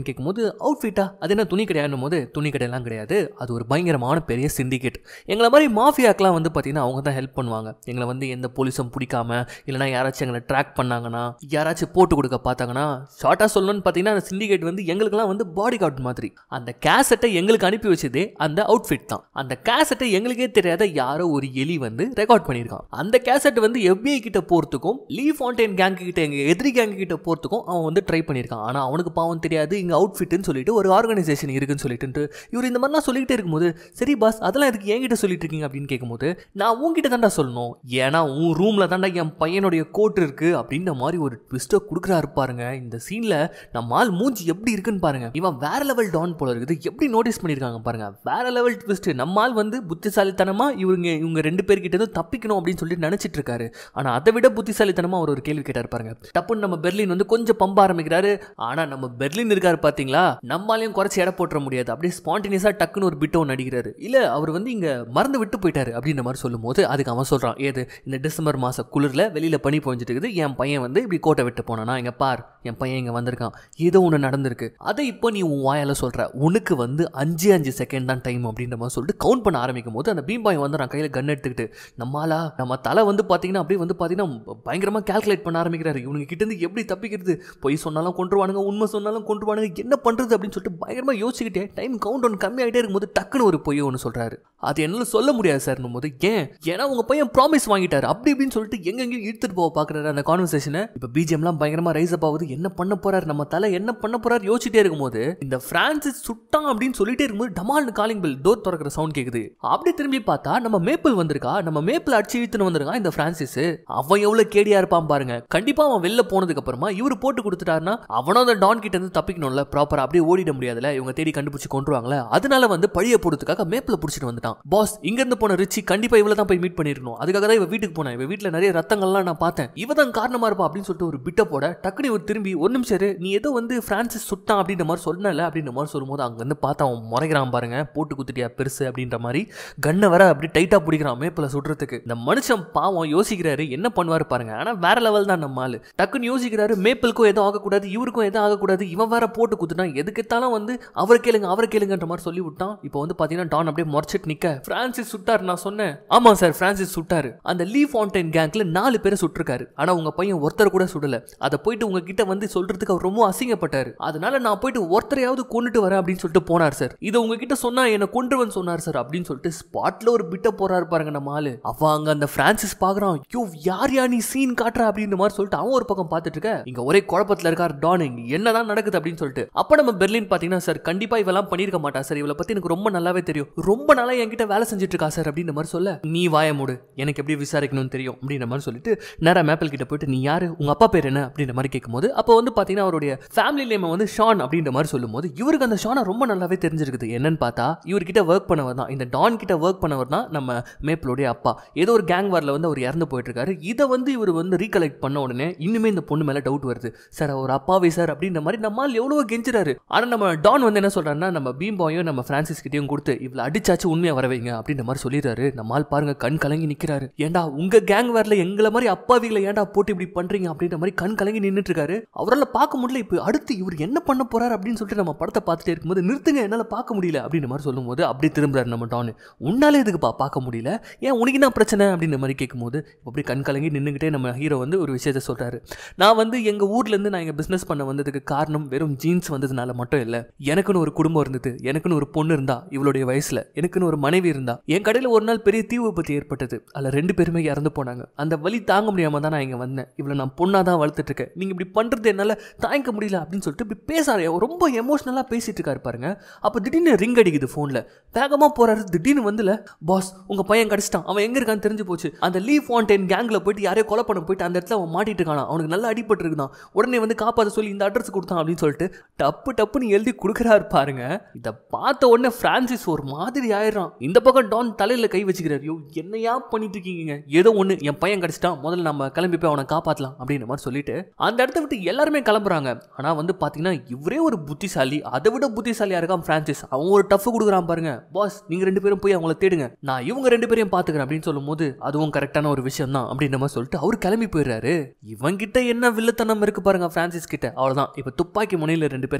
அவுட்ஃபிட்டா அது என்ன துணி கடையாடும் போது துணி கடையெல்லாம் கிடையாது அது ஒரு பயங்கரமான பெரிய சிண்டிகேட் எங்களை மாதிரி மாஃபியாக்கெலாம் வந்து பார்த்தீங்கன்னா அவங்க தான் ஹெல்ப் பண்ணுவாங்க எங்களை வந்து எந்த போலீஸும் பிடிக்காம இல்லைனா யாராச்சும் எங்களை ட்ராக் பண்ணாங்கன்னா யாராச்சும் போட்டு கொடுக்க பார்த்தாங்கன்னா ஷார்ட்டாக சொல்லணும்னு பார்த்தீங்கன்னா அந்த சிண்டிகேட் வந்து எங்களுக்குலாம் வந்து பாடி கார்டு மாதிரி அந்த கேசட்டை எங்களுக்கு அனுப்பி வச்சதே அந்த அவுட்ஃபிட் தான் அந்த கேசட்டை எங்களுக்கே தெரியாத யாரோ ஒரு எலி வந்து ரெக்கார்ட் பண்ணியிருக்கான் அந்த கேசட் வந்து FBI கிட்ட போகிறதுக்கும் லீ ஃபாண்டேன் கேங் கிட்ட எங்கள் எதிரி கேங் கிட்ட போகிறதுக்கும் அவன் வந்து ட்ரை பண்ணியிருக்கான் ஆனால் அவனுக்கு பாவம் தெரியாது இங்கே அவுட்ஃபிட்னு சொல்லிட்டு ஒரு ஆர்கனைசேஷன் இருக்குன்னு சொல்லிட்டு இவர் இந்த மாதிரிலாம் சொல்லிக்கிட்டே இருக்கும்போது சரி பாஸ் அதெல்லாம் எதுக்கு என்கிட்ட சொல்லிட்டு இருக்கீங்க அப்படின்னு கேட்கும்போது நான் உன்கிட்ட தாண்டா சொல்லணும் ஏன்னா உன் ரூமில் தாண்டா என் பையனுடைய கோட் இருக்கு அப்படின்ற மாதிரி ஒரு ட்விஸ்ட்டை கொடுக்குறாரு பாருங்க இந்த சீனில் நம்ம ஆள் மூஞ்சி எப்படி இருக்குன்னு பாருங்க இவன் வேற லெவல் டான் போல இருக்குது எப்படி நோட்டீஸ் பண்ணியிருக்காங்க பாருங்க வேற லெவல் ட்விஸ்ட் நம்ம ஆள் வந்து புத்திசாலித்தனமா இவங்க இவங்க ரெண்டு பேர்கிட்ட இருந்து தப்பிக்கணும் அப்படின்னு சொல்லிட்டு நினைச்சிட்டு இருக்காரு ஆனா அதை விட புத்திசாலித்தனமா அவர் ஒரு கேள்வி கேட்டார் பாருங்க டப்புன்னு நம்ம பெர்லின் வந்து கொஞ்சம் பம்ப ஆரம்பிக்கிறாரு ஆனா நம்ம பெர்லின் இருக்காரு பாத்தீங்களா நம்மாலையும் குறைச்சி எடை போட்டுற முடியாது அப்படியே ஸ்பான்டினியஸா டக்குன்னு ஒரு பிட்டை ஒன்று அடிக்கிறாரு இல்ல அவர் வந்து இங்க மறந்து விட்டு போயிட்டாரு அப்படின்ற மாதிரி சொல்லும் போது அதுக்கு அவன் சொல்றான் ஏது இந்த டிசம்பர் மாச குளிர்ல வெளியில பனி பொழிஞ்சிட்டு இருக்குது என் பையன் வந்து இப்படி கோட்டை விட்டு போனானா இங்க பார் என் பையன் இங்க வந்திருக்கான் ஏதோ ஒன்று நடந்திருக்கு அதை இப்போ நீ உன் வாயால சொல்ற உனக்கு வந்து அஞ்சு அஞ்சு செகண்ட் தான் டைம் அப்படின்ற மாதிரி சொல்லிட்டு கவுண்ட் பண்ண ஆரம்பிக்கும் போது அந்த பீம்பாய் வந்து நான் கையில கன் எடுத்துக்கிட்டு நம்மளா நம்ம தலை வந்து பாத்தீங்கன்னா அப்படியே வந்து பாத்தீங்கன்னா பயங்கரமா கால்குலேட் பண்ண ஆரம்பிக்கிறாரு இவனுங்க கிட்ட இருந்து எப்படி தப்பிக்கிறது பொய் சொன்னாலும் கொண்டுருவானுங்க உண்மை சொன்னாலும் கொண்டுருவானுங்க என்ன பண்றது அப்படின்னு சொல்லிட்டு பயங்கரமா யோசிச்சுக்கிட்டே டைம் கவுண்ட் ஒன் கம்மியாயிட்டே இருக்கும்போது டக்குன்னு ஒரு பொய் ஒன்று சொல்றாரு அது என்னால சொல்ல முடியாது சார் போது ஏன் ஏன்னா உங்க பையன் ப்ராமிஸ் வாங்கிட்டாரு அப்படி இப்படின்னு சொல்லிட்டு எங்கெங்கேயும் இழுத்துட்டு போக பாக்குறாரு அந்த கான்வர்சேஷனை இப்ப பிஜிஎம்லாம் பயங்கரமா ரைஸ் அப் ஆகுது என்ன பண்ண போறாரு நம்ம தலை என்ன பண்ண போறாரு யோசிச்சிட்டே இருக்கும்போது இந்த பிரான்சிஸ் சுட்டான் அப்படின்னு சொல்லிட்டே இருக்கும்போது டமால்னு காலிங் பெல் டோர் திறக்கிற சவுண்ட் கேக்குது அப்படி திரும்பி பார்த்தா நம்ம மேப்பிள் வந்திருக்கா நம்ம மேப்பிள் அடிச்சு இழுத்துன்னு வந்திருக்கான் இந்த பிரான்சிஸ் அவன் எவ்வளவு கேடியா இருப்பான் பாருங்க கண்டிப்பா அவன் வெளில போனதுக்கு அப்புறமா இவர் போட்டு கொடுத்துட்டாருன்னா அவனும் அந்த டான் கிட்ட இருந்து தப்பிக்கணும்ல ப்ராப்பரா அப்படியே ஓடிட முடியாதுல இவங்க தேடி கண்டுபிடிச்சு கொண்டுருவாங்களே அதனால வந்து பழிய போடுறதுக்காக மேப்பிள் பிடிச்சிட்டு வந்துட்டான் பாஸ் இங்க இருந்து போன ரிச்சி கண்டிப்பா இவள தான் போய் மீட் பண்ணிருக்கணும் அதுக்காக தான் இவ வீட்டுக்கு போனேன் இவ வீட்டுல நிறைய ரத்தங்கள்லாம் நான் பார்த்தேன் இவ தான் காரணமா இருப்பா அப்படின்னு சொல்லிட்டு ஒரு பிட்ட போட டக்குனு இவர் திரும்பி ஒரு நிமிஷம் இரு, நீ ஏதோ வந்து பிரான்சிஸ் சுட்டான் அப்படின்ற மாதிரி சொன்னல அப்படின்ற மாதிரி சொல்லும்போது அங்க வந்து பார்த்தா அவன் முறைக்கிறான் பாருங்க போட்டு குத்துட்டியா பெருசு அப்படின்ற மாதிரி கண்ணை வர அப்படி டைட்டா பிடிக்கிறான் மேப்பில் சுடுறதுக்கு இந்த மனுஷன் பாவம் யோசிக்கிறாரு என்ன பண்ணுவாரு பாருங்க ஆனா வேற லெவல் தான் நம்ம ஆளு டக்குன்னு யோசிக்கிறாரு மேப்பிளுக்கும் எதுவும் ஆகக்கூடாது இவருக்கும் எதுவும் ஆகக்கூடாது இவன் வேற போட்டு குத்துட்டான் எதுக்கெத்தாலும் வந்து அவரை கேளுங்க அவரை கேளுங்கன்ற மாதிரி சொல்லி விட்டான் இப்போ வந்து பாத்தீங்கன்னா டான் அப்படியே முறைச்சிட்டு நிக்க பிரான்சிஸ் சுட்டார் நான் சொன்னேன் ஆமா சார் பிரான்சிஸ் சுட்டாரு அந்த லீ ஃபவுண்டைன் கேங்க்ல நாலு பேரை சுட்டிருக்காரு ஆனா உங்க பையன் ஒருத்தர் கூட சுடல அதை போயிட்டு உங்ககிட்ட வந்து சொல்றதுக்கு அவர் ரொம்ப அசிங்கப்பட்டாரு அதனால நான் போயிட்டு ஒருத்தரையாவது கொண்டுட்டு வரேன் அப்படின்னு சொல்லிட்டு போனார் சார் இதை உங்ககிட்ட சொன்னா என்ன கொண்டுவன் சொன்னார் சார் அப்படின்னு சொல்லிட்டு ஸ்பாட்ல ஒரு பிட்ட போறாரு பாருங்க நம்ம ஆளு அவ அங்க அந்த பிரான்சிஸ் பாக்குறான் ஐயோ யார் யா நீ சீன் காட்டுற அப்படின்ற மாதிரி சொல்லிட்டு அவன் ஒரு பக்கம் பார்த்துட்டு இருக்க இங்க ஒரே குழப்பத்துல இருக்கார் டான் இங்க என்னதான் நடக்குது அப்படின்னு சொல்லிட்டு அப்ப நம்ம பெர்லின் பாத்தீங்கன்னா சார் கண்டிப்பா இவெல்லாம் பண்ணிருக்க மாட்டா சார் இவளை பத்தி எனக்கு ரொம்ப நல்லாவே தெரியும் ரொம்ப நாளா என்கிட்ட வேலை செஞ்சுட்டு இருக்கா சார் அப்படின்ற மாதிரி சொல்ல நீ வாய மூடு எனக்கு எப்படி விசாரிக்கணும்னு தெரியும் அப்படின்ற மாதிரி சொல்லிட்டு நேரா மேப்பிள் கிட்ட போயிட்டு நீ யாரு உங்க அப்பா பேர் என்ன அப்படின்ற மாதிரி கேட்கும்போது அப்போ வந்து பாத்தீங்கன்னா அவருடைய ஃபேமிலி நேம் வந்து ஷான் அப்படின்ற மாதிரி சொல்லும்போது இவருக்கு அந்த ஷானை ரொம்ப நல்லாவே தெரிஞ்சிருக்குது என்னன்னு பார்த்தா இவர்கிட்ட ஒர்க் பண்ணவர் தான் இந்த டான் கிட்ட ஒர்க் பண்ணவர் தான் நம்ம மேப்பிளுடைய அப்பா ஏதோ ஒரு கேங் வார்ல வந்து அவர் இறந்து போயிட்டு இருக்காரு இதை வந்து இவர் வந்து ரீகலெக்ட் பண்ண உடனே இன்னுமே இந்த பொண்ணு மேல டவுட் வருது சார் அவர் அப்பாவே சார் அப்படின்ற மாதிரி நம்மால் எவ்வளவோ கெஞ்சுறாரு ஆனா நம்ம டான் வந்து என்ன சொல்றாருன்னா நம்ம பீம் பாயும் நம்ம பிரான்சிஸ் கிட்டயும் கொடுத்து இவ்வளவு அடிச்சாச்சு உண்மையா வரவைங்க அப்படின்ற மாதிரி சொல்லிடுறாரு நம்மால் பாருங்க கண் கலங்கி நிக்கிறாரு ஏன்டா உங்க கேங் வேர்ல எங்களை மாதிரி அப்பாவிகளை ஏன்டா போட்டு இப்படி பண்றீங்க அப்படின்ற மாதிரி கண் கலங்கி நின்னுட்டு இருக்காரு அவரால் பார்க்க முடியல இப்போ அடுத்து இவர் என்ன பண்ண போறாரு அப்படின்னு சொல்லிட்டு நம்ம படத்தை பார்த்துட்டே இருக்கும்போது நிறுத்துங்க என்னால பார்க்க முடியல அப்படின்ற மாதிரி சொல்லும்போது அப்படி திரும்புறாரு நம்ம டான் உன்னால எதுக்குப்பா பார்க்க முடியல ஏன் உனக்கு என்ன பிரச்சனை அப்படின்ற மாதிரி கேட்கும்போது அப்படி கண் கலங்கி நின்றுக்கிட்டே நம்ம ஹீரோ வந்து ஒரு விஷயத்த சொல்றாரு நான் வந்து எங்க ஊர்ல இருந்து நான் இங்க பிசினஸ் பண்ண வந்ததுக்கு காரணம் வெறும் ஜீன்ஸ் வந்ததுனால மட்டும் இல்ல எனக்குன்னு ஒரு குடும்பம் இருந்தது எனக்குன்னு ஒரு பொண்ணு இருந்தா இவளுடைய வயசுல எனக்குன்னு ஒரு மனைவி இருந்தா என் கடையில ஒரு நாள் பெரிய தீ விபத்து ஏற்பட்டது அதுல ரெண்டு பேருமே இறந்து போனாங்க அந்த வலி தாங்க முடியாம தான் நான் இங்க வந்தேன் இவளை நான் பொண்ணா தான் வளர்த்துட்டு இருக்கேன் நீங்க இப்படி பண்றது என்னால தாங்கிக்க முடியல அப்படின்னு சொல்லிட்டு இப்படி பேசாரு ரொம்ப எமோஷனலா பேசிட்டு இருக்காரு பாருங்க அப்ப திடீர்னு ரிங் அடிக்குது போன்ல வேகமா போறாரு திடீர்னு வந்துல பாஸ் உங்க பையன் கடிச்சிட்டான் அவன் எங்க இருக்கான்னு தெரிஞ்சு போச்சு அந்த லீ ஃபான்டைன் கேங்ல போயிட்டு யாரையோ கொலை பண்ண போயிட்டு அந்த இடத்துல அவன் மாட்டிட்டு இருக்கானா அவனுக்கு நல்லா அடிபட்டு இருக்குதான் உடனே வந்து காப்பாத்த சொல்லி இந்த அட்ரஸ் கொடுத்தான் அப்படின்னு சொல்லிட்டு டப்பு டப்புன்னு எழுதி கொடுக்குறாரு பாருங்க இதை பார்த்த உடனே பிரான்சிஸ் ஒரு மாதிரி ஆயிடுறான் இந்த பக்கம் டான் தலையில கை வச்சுக்கிறாரு ஐயோ என்னையா பண்ணிட்டு இருக்கீங்க ஏதோ ஒண்ணு என் பையன் கடிச்சிட்டான் முதல்ல நம்ம கிளம்பி போய் அவனை காப்பாத்தலாம் அப்படின்ற மாதிரி சொல்லிட்டு அந்த இடத்த விட்டு எல்லாருமே கிளம்புறாங்க ஆனா வந்து பாத்தீங்கன்னா இவரே ஒரு புத்திசாலி அதை விட புத்திசாலியா இருக்கான் பிரான்சிஸ் அவன் ஒரு டஃப் கொடுக்குறான் பாருங்க பாஸ் நீங்க ரெண்டு பேரும் போய் அவங்கள தேடுங்க நான் இவங்க ரெண்டு பேரையும் பாத்துக்கிறேன் அப்படின்னு சொல்லும்போது அதுவும் கரெக்டான ஒரு விஷயம் தான் அப்படின்ற மாதிரி சொல்லிட்டு அவர் கிளம்பி போயிடுறாரு இவன் கிட்ட என்ன வில்லத்தனம் இருக்கு பாருங்க பிரான்சிஸ் கிட்ட அவ்வளவுதான் இப்ப துப்பாக்கி முனையில ரெண்டு பேரும்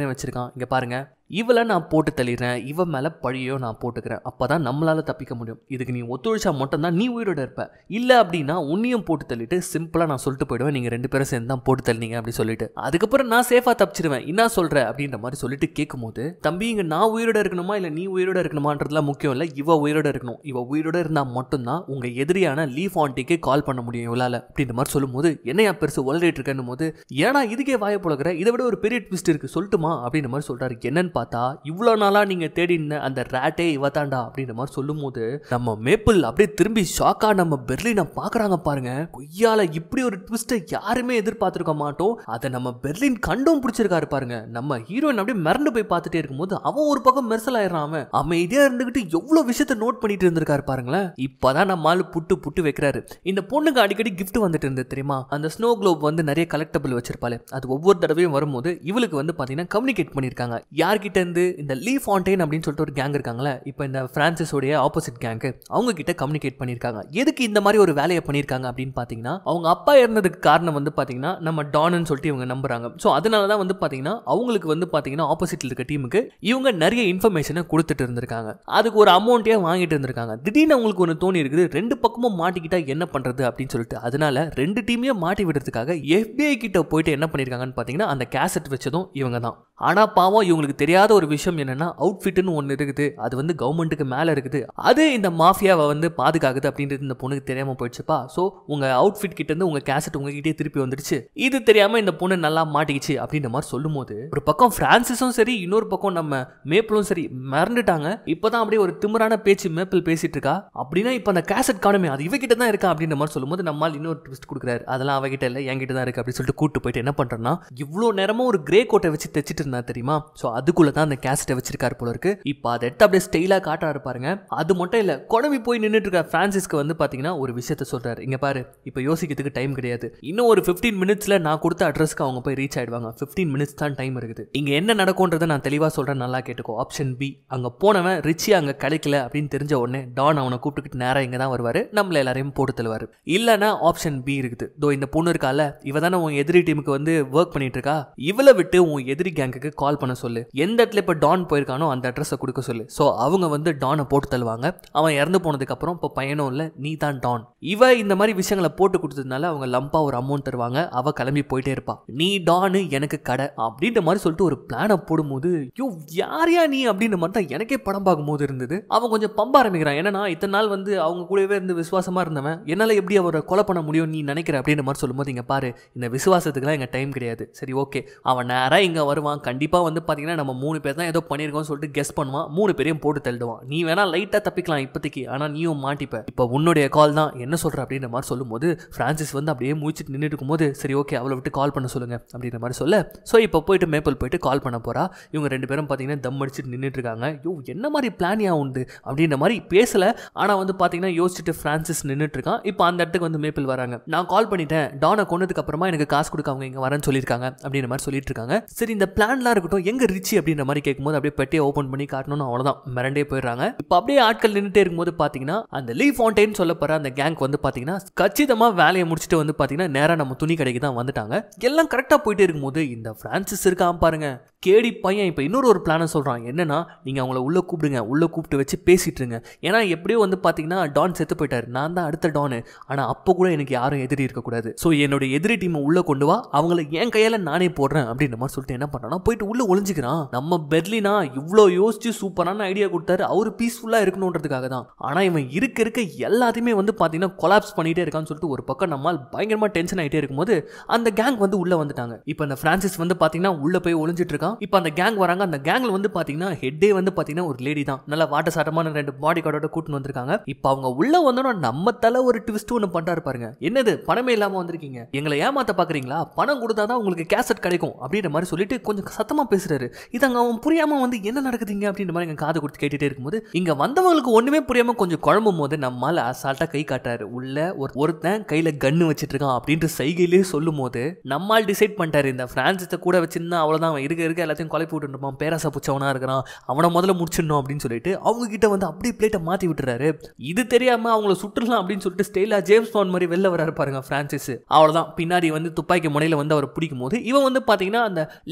பையன் வச்சிருக்கான் இங்க பாருங்க இவளை நான் போட்டு தள்ளிடுறேன் இவ மேல பழியோ நான் போட்டுக்கிறேன் அப்பதான் நம்மளால தப்பிக்க முடியும் இதுக்கு நீ ஒத்துழைச்சா மட்டும்தான் நீ உயிரோட இருப்ப இல்ல அப்படின்னா உன்னையும் போட்டு தள்ளிட்டு சிம்பிளா நான் சொல்லிட்டு போயிடுவேன் நீங்க ரெண்டு பேரும் சேர்ந்து தான் போட்டு தள்ளினீங்க அப்படி சொல்லிட்டு அதுக்கப்புறம் நான் சேஃபா தப்பிச்சிருவேன் என்ன சொல்ற அப்படின்ற மாதிரி சொல்லிட்டு கேட்கும்போது தம்பி இங்க நான் உயிரோட இருக்கணுமா இல்ல நீ உயிரோட இருக்கணுமான்றதுலாம் முக்கியம் இல்ல இவ உயிரோட இருக்கணும் இவ உயிரோட இருந்தா மட்டும்தான் உங்க எதிரியான லீஃப் ஆண்டிக்கு கால் பண்ண முடியும் இவளால அப்படின்ற மாதிரி சொல்லும்போது என்னையா பெருசு உளறிட்டு இருக்கேன்னு போது ஏன்னா இதுக்கே வாய புழக்கிற இதை விட ஒரு பெரிய ட்விஸ்ட் இருக்கு சொல்லட்டுமா அப்படின்ற மாதிரி சொல்றாரு என்னன்னு பார்த்தா இவ்வளோ நாளா நீங்க தேடி இருந்த அந்த ரேட்டே இவ தாண்டா அப்படின்ற மாதிரி சொல்லும்போது நம்ம மேப்பிள் அப்படியே திரும்பி ஷாக்கா நம்ம பெர்லினை பாக்குறாங்க பாருங்க கொய்யால இப்படி ஒரு ட்விஸ்ட்டை யாருமே எதிர்பார்த்திருக்க மாட்டோம் அதை நம்ம பெர்லின் கண்டும் பிடிச்சிருக்காரு பாருங்க நம்ம ஹீரோயின் அப்படியே மிரண்டு போய் பார்த்துட்டே இருக்கும்போது அவன் ஒரு பக்கம் மெர்சல் ஆயிடுறான் அவன் அமைதியா இருந்துகிட்டு எவ்வளவு விஷயத்த நோட் பண்ணிட்டு இருந்திருக்காரு பாருங்களேன் இப்பதான் நம்ம ஆளு புட்டு புட்டு வைக்கிறாரு இந்த பொண்ணுக்கு அடிக்கடி கிஃப்ட் வந்துட்டு இருந்தது தெரியுமா அந்த ஸ்னோ குளோப் வந்து நிறைய கலெக்டபிள் வச்சிருப்பாளே அது ஒவ்வொரு தடவையும் வரும்போது இவளுக்கு வந்து பாத்தீங்கன்னா கம்யூனிகேட் பண்ணிருக்காங்க யார்கிட்ட இருந்து இந்த லீ ஃபாண்டேன் அப்படின்னு சொல்லிட்டு ஒரு கேங் இருக்காங்களே இப்போ இந்த பிரான்சிஸோடைய ஆப்போசிட் கேங்கு அவங்க கிட்ட கம்யூனிகேட் பண்ணியிருக்காங்க எதுக்கு இந்த மாதிரி ஒரு வேலையை பண்ணியிருக்காங்க அப்படின்னு பார்த்தீங்கன்னா அவங்க அப்பா இறந்ததுக்கு காரணம் வந்து பார்த்தீங்கன்னா நம்ம டான்னு சொல்லிட்டு இவங்க நம்புறாங்க ஸோ அதனால தான் வந்து பார்த்தீங்கன்னா அவங்களுக்கு வந்து பார்த்தீங்கன்னா ஆப்போசிட்ல இருக்க டீமுக்கு இவங்க நிறைய இன்ஃபர்மேஷனை கொடுத்துட்டு இருந்திருக்காங்க அதுக்கு ஒரு அமௌண்ட்டே வாங்கிட்டு இருந்திருக்காங்க திடீர்னு அவங்களுக்கு ஒன்று தோணி இருக்குது ரெண்டு பக்கமும் மாட்டிக்கிட்டா என்ன பண்றது அப்படின்னு சொல்லிட்டு அதனால ரெண்டு டீமையும் மாட்டி விடுறதுக்காக FBI கிட்ட போயிட்டு என்ன பண்ணியிருக்காங்கன்னு பார்த்தீங்கன்னா அந்த கேசட் வச்சதும் இவங்க தான் ஆனா பாவம் இவங்களுக்கு தெரியாத ஒரு விஷயம் என்னன்னா அவுட்ஃபிட்னு ஒன்று இருக்குது அது வந்து கவர்மெண்ட்டுக்கு மேலே இருக்குது அது இந்த மாஃபியாவை வந்து பாதுகாக்குது அப்படின்றது இந்த பொண்ணுக்கு தெரியாம போயிடுச்சுப்பா ஸோ உங்க அவுட்ஃபிட் கிட்ட இருந்து உங்க கேசட் உங்ககிட்டயே திருப்பி வந்துடுச்சு இது தெரியாம இந்த பொண்ணு நல்லா மாட்டிக்கிச்சு அப்படின்ற மாதிரி சொல்லும்போது ஒரு பக்கம் பிரான்சிஸும் சரி இன்னொரு பக்கம் நம்ம மேப்பிளும் சரி மறந்துட்டாங்க இப்பதான் அப்படியே ஒரு திமிரான பேச்சு மேப்பிள் பேசிட்டு இருக்கா அப்படின்னா இப்போ அந்த கேசட் காணுமே அது இவகிட்ட தான் இருக்கா அப்படின்ற மாதிரி சொல்லும்போது நம்மால் இன்னொரு ட்விஸ்ட் கொடுக்குறாரு அதெல்லாம் அவகிட்ட இல்லை என்கிட்ட தான் இருக்கு அப்படின்னு சொல்லிட்டு கூட்டு போயிட்டு என்ன பண்றேன்னா இவ்வளோ நேரமும் ஒரு கிரே கோட்டை வச்சு தைச்சிட்டு இருந்தா தெரியுமா ஸோ அதுக்குள்ள தான் அந்த கேசட்டை வச்சிருக்காரு போல இருக்கு இப்போ அதை எடுத்து அப்படியே ஸ்டைலாக காட்டுறாரு பாருங்க அது மட்டும் இல்லை குழம்பி போய் நின்றுட்டு இருக்க பிரான்சிஸ்க்கு வந்து பார்த்தீங்கன்னா ஒரு விஷயத்த சொல்றாரு இங்க பாரு இப்போ யோசிக்கிறதுக்கு டைம் கிடையாது இன்னும் ஒரு ஃபிஃப்டீன் மினிட்ஸ்ல நான் கொடுத்த அட்ரஸ்க்கு அவங்க போய் ரீச் ஆயிடுவாங்க ஃபிஃப்டீன் மினிட்ஸ் தான் டைம் இருக்குது இங்க என்ன நடக்கும்ன்றதை நான் தெளிவாக சொல்றேன் நல்லா கேட்டுக்கோ ஆப்ஷன் பி அங்க போனவன் ரிச்சி அங்க கிடைக்கல அப்படின்னு தெரிஞ்ச உடனே டான் அவனை கூப்பிட்டுக்கிட்டு நேரா இங்க தான் வருவாரு நம்மள எல்லாரையும் போட்டு தருவாரு இல்லைன்னா ஆப்ஷன் பி இருக்குது தோ இந்த பொண்ணு இருக்கால இவ தானே உன் எதிரி டீமுக்கு வந்து ஒர்க் பண்ணிட்டு இருக்கா இவளை விட்டு உன் எதிரி கேங்குக்கு கால் பண்ண சொல்லு எந்த இடத்துல இப்போ டான் போயிருக்கானோ அந்த அட்ரஸை கொடுக்க சொல்லு ஸோ அவங்க வந்து டானை போட்டு தள்ளுவாங்க அவன் இறந்து போனதுக்கு அப்புறம் இப்போ பையனும் இல்லை நீ தான் டான் இவ இந்த மாதிரி விஷயங்களை போட்டு கொடுத்ததுனால அவங்க லம்பா ஒரு அமௌண்ட் தருவாங்க அவ கிளம்பி போயிட்டே இருப்பா நீ டானு எனக்கு கடை அப்படின்ற மாதிரி சொல்லிட்டு ஒரு பிளானை போடும்போது யோ யாரையா நீ அப்படின்ற மாதிரி தான் எனக்கே படம் பார்க்கும்போது இருந்தது அவன் கொஞ்சம் பம்ப ஆரம்பிக்கிறான் ஏன்னா இத்தனை நாள் வந்து அவங்க கூடவே இருந்து விசுவாசமா இருந்தவன் என்னால் எப்படி அவரை கொலை பண்ண முடியும் நீ நினைக்கிற அப்படின்ற மாதிரி சொல்லும்போது இங்க பாரு இந்த விசுவாசத்துக்குலாம் எங்க டைம் கிடையாது சரி ஓகே அவன் நேராக இங்க வருவான் கண்டிப்பா வந்து பாத்தீங்கன்னா நம்ம மூணு பேர் தான் ஏதோ பண்ணியிருக்கோம்னு சொல்லிட்டு கெஸ் பண்ணுவான் மூணு பேரையும் போட்டு தள்ளிடுவான் நீ வேணா லைட்டாக தப்பிக்கலாம் இப்போதைக்கு ஆனால் நீயும் மாட்டிப்ப இப்போ உன்னுடைய கால் தான் என்ன சொல்ற அப்படின்ற மாதிரி சொல்லும்போது பிரான்சிஸ் வந்து அப்படியே முடிச்சுட்டு நின்றுட்டு இருக்கும்போது சரி ஓகே அவளை விட்டு கால் பண்ண சொல்லுங்க அப்படின்ற மாதிரி சொல்ல ஸோ இப்போ போயிட்டு மேப்பிள் போயிட்டு கால் பண்ண போறா இவங்க ரெண்டு பேரும் பார்த்தீங்கன்னா தம் அடிச்சுட்டு நின்றுட்டு இருக்காங்க யோ என்ன மாதிரி பிளானியா உண்டு அப்படின்ற மாதிரி பேசல ஆனால் வந்து பார்த்தீங்கன்னா யோசிச்சுட்டு பிரான்சிஸ் நின்றுட்டு இருக்கான் இப்போ அந்த இடத்துக்கு வந்து மேப்பிள் வராங்க நான் கால் பண்ணிட்டேன் டானை கொண்டதுக்கு அப்புறமா எனக்கு காசு கொடுக்க அவங்க இங்கே வரேன்னு சொல்லியிருக்காங்க அப்படின்ற மாதிரி சொல்லிட்டு இருக்காங்க சரி இந்த பிளான்லாம் இருக்கட்டும் எங்க ரிச்சி அப்படின்ற மாதிரி கேட்கும்போது அப்படியே பெட்டியை ஓப்பன் பண்ணி காட்டணும்னு அவ்வளோதான் மிரண்டே போயிடுறாங்க இப்போ அப்படியே ஆட்கள் நின்றுட்டே இருக்கும்போது பார்த்தீங்கன்னா அந்த லீ ஃபவுண்டைன் சொல்ல போற அந்த கேங்க் வந்து பார்த்தீங்கன்னா கச்சிதமாக வேலையை முடிச்சுட்டு வந்து பார்த்தீங்கன்னா நேராக நம்ம துணி கடைக்கு தான் வந்துட்டாங்க எல்லாம் கரெக்டாக போயிட்டே இருக்கும்போது இந்த பிரான்சிஸ் இருக்கான் பாருங்க கேடி பையன் இப்போ இன்னொரு ஒரு பிளானை சொல்கிறான் என்னன்னா நீங்கள் அவங்கள உள்ளே கூப்பிடுங்க உள்ளே கூப்பிட்டு வச்சு பேசிட்டு இருங்க ஏன்னா எப்படியோ வந்து பார்த்தீங்கன்னா டான் செத்து போயிட்டார் நான் தான் அடுத்த டானு ஆனால் அப்போ கூட எனக்கு யாரும் எதிரி இருக்கக்கூடாது ஸோ என்னோட எதிரி டீமை உள்ளே கொண்டு வா அவங்கள என் கையால் நானே போடுறேன் அப்படின்ற மாதிரி சொல்லிட்டு என்ன பண்ணுறான்னா போயிட்டு உள்ளே ஒளிஞ்சுக்கிறான் நம்ம பெர்லினா இவ்வளோ யோசிச்சு சூப்பரான ஐடியா கொடுத்தாரு அவர் பீஸ்ஃபுல்லாக இருக்கணுன்றதுக்காக தான் ஆனால் இவன் இருக்க இருக்க எல்லாத்தையுமே வந்து பார்த்தீங்கன்னா கொலாப்ஸ் பண்ணிட்டே இருக்கான்னு சொல்லிட்டு ஒரு பக்கம் நம்மால் பயங்கரமாக டென்ஷன் ஆகிட்டே இருக்கும்போது அந்த கேங் வந்து உள்ளே வந்துட்டாங்க இப்போ அந்த பிரான்சிஸ் வந்து பார்த்தீங்கன்னா உள்ளே போய் ஒளிஞ்சிட்டு இருக்கான் இப்போ அந்த கேங் வராங்க அந்த கேங்ல வந்து பார்த்தீங்கன்னா ஹெட்டே வந்து பார்த்தீங்கன்னா ஒரு லேடி தான் நல்லா வாட்ட சாட்டமான ரெண்டு பாடி கார்டோட கூட்டின்னு வந்திருக்காங்க இப்போ அவங்க உள்ள வந்தோன்னா நம்ம தலை ஒரு ட்விஸ்ட் ஒன்று பண்றாரு பாருங்க என்னது பணமே இல்லாம வந்திருக்கீங்க எங்களை ஏமாத்த பாக்குறீங்களா பணம் கொடுத்தாதான் உங்களுக்கு கேசட் கிடைக்கும் அப்படின்ற மாதிரி சொல்லிட்டு கொஞ்சம் சத்தமா பேசுறாரு இது அங்க அவன் புரியாம வந்து என்ன நடக்குதுங்க அப்படின்ற மாதிரி எங்க காது கொடுத்து கேட்டுட்டே இருக்கும்போது இங்க வந்தவங்களுக்கு ஒண்ணுமே புரியாம கொஞ்சம் குழம்பும் போது நம்மால அசால்ட்டா கை காட்டுறாரு உள்ள ஒரு ஒருத்தன் கையில கன்னு வச்சிட்டு இருக்கான் அப்படின்ற சைகையிலேயே சொல்லும் போது நம்மால் டிசைட் பண்ணிட்டாரு இந்த பிரான்சிஸை கூட வச்சிருந்தா அவ்வளவுதான் அவன் இருக்க இருக்க எல்லாத்தையும் கொலை போட்டு இருப்பான் பேராசை புச்சவனா இருக்கிறான் அவனை முதல்ல முடிச்சிடணும் அப்படின்னு சொல்லிட்டு அவங்க கிட்ட வந்து அப்படியே பிளேட்டை மாத்தி விட்டுறாரு இது தெரியாம அவங்கள சுட்டுலாம் அப்படின்னு சொல்லிட்டு ஸ்டைலா ஜேம்ஸ் பாண்ட் மாதிரி வெளில வராரு பாருங்க பிரான்சிஸ் அவ்வளவுதான் பின்னாடி வந்து துப்பாக்கி முனையில வந்து அவரை பிடிக்கும் போது இவன் வந்து பாத்தீங்கன்னா அந்த லேடி மேல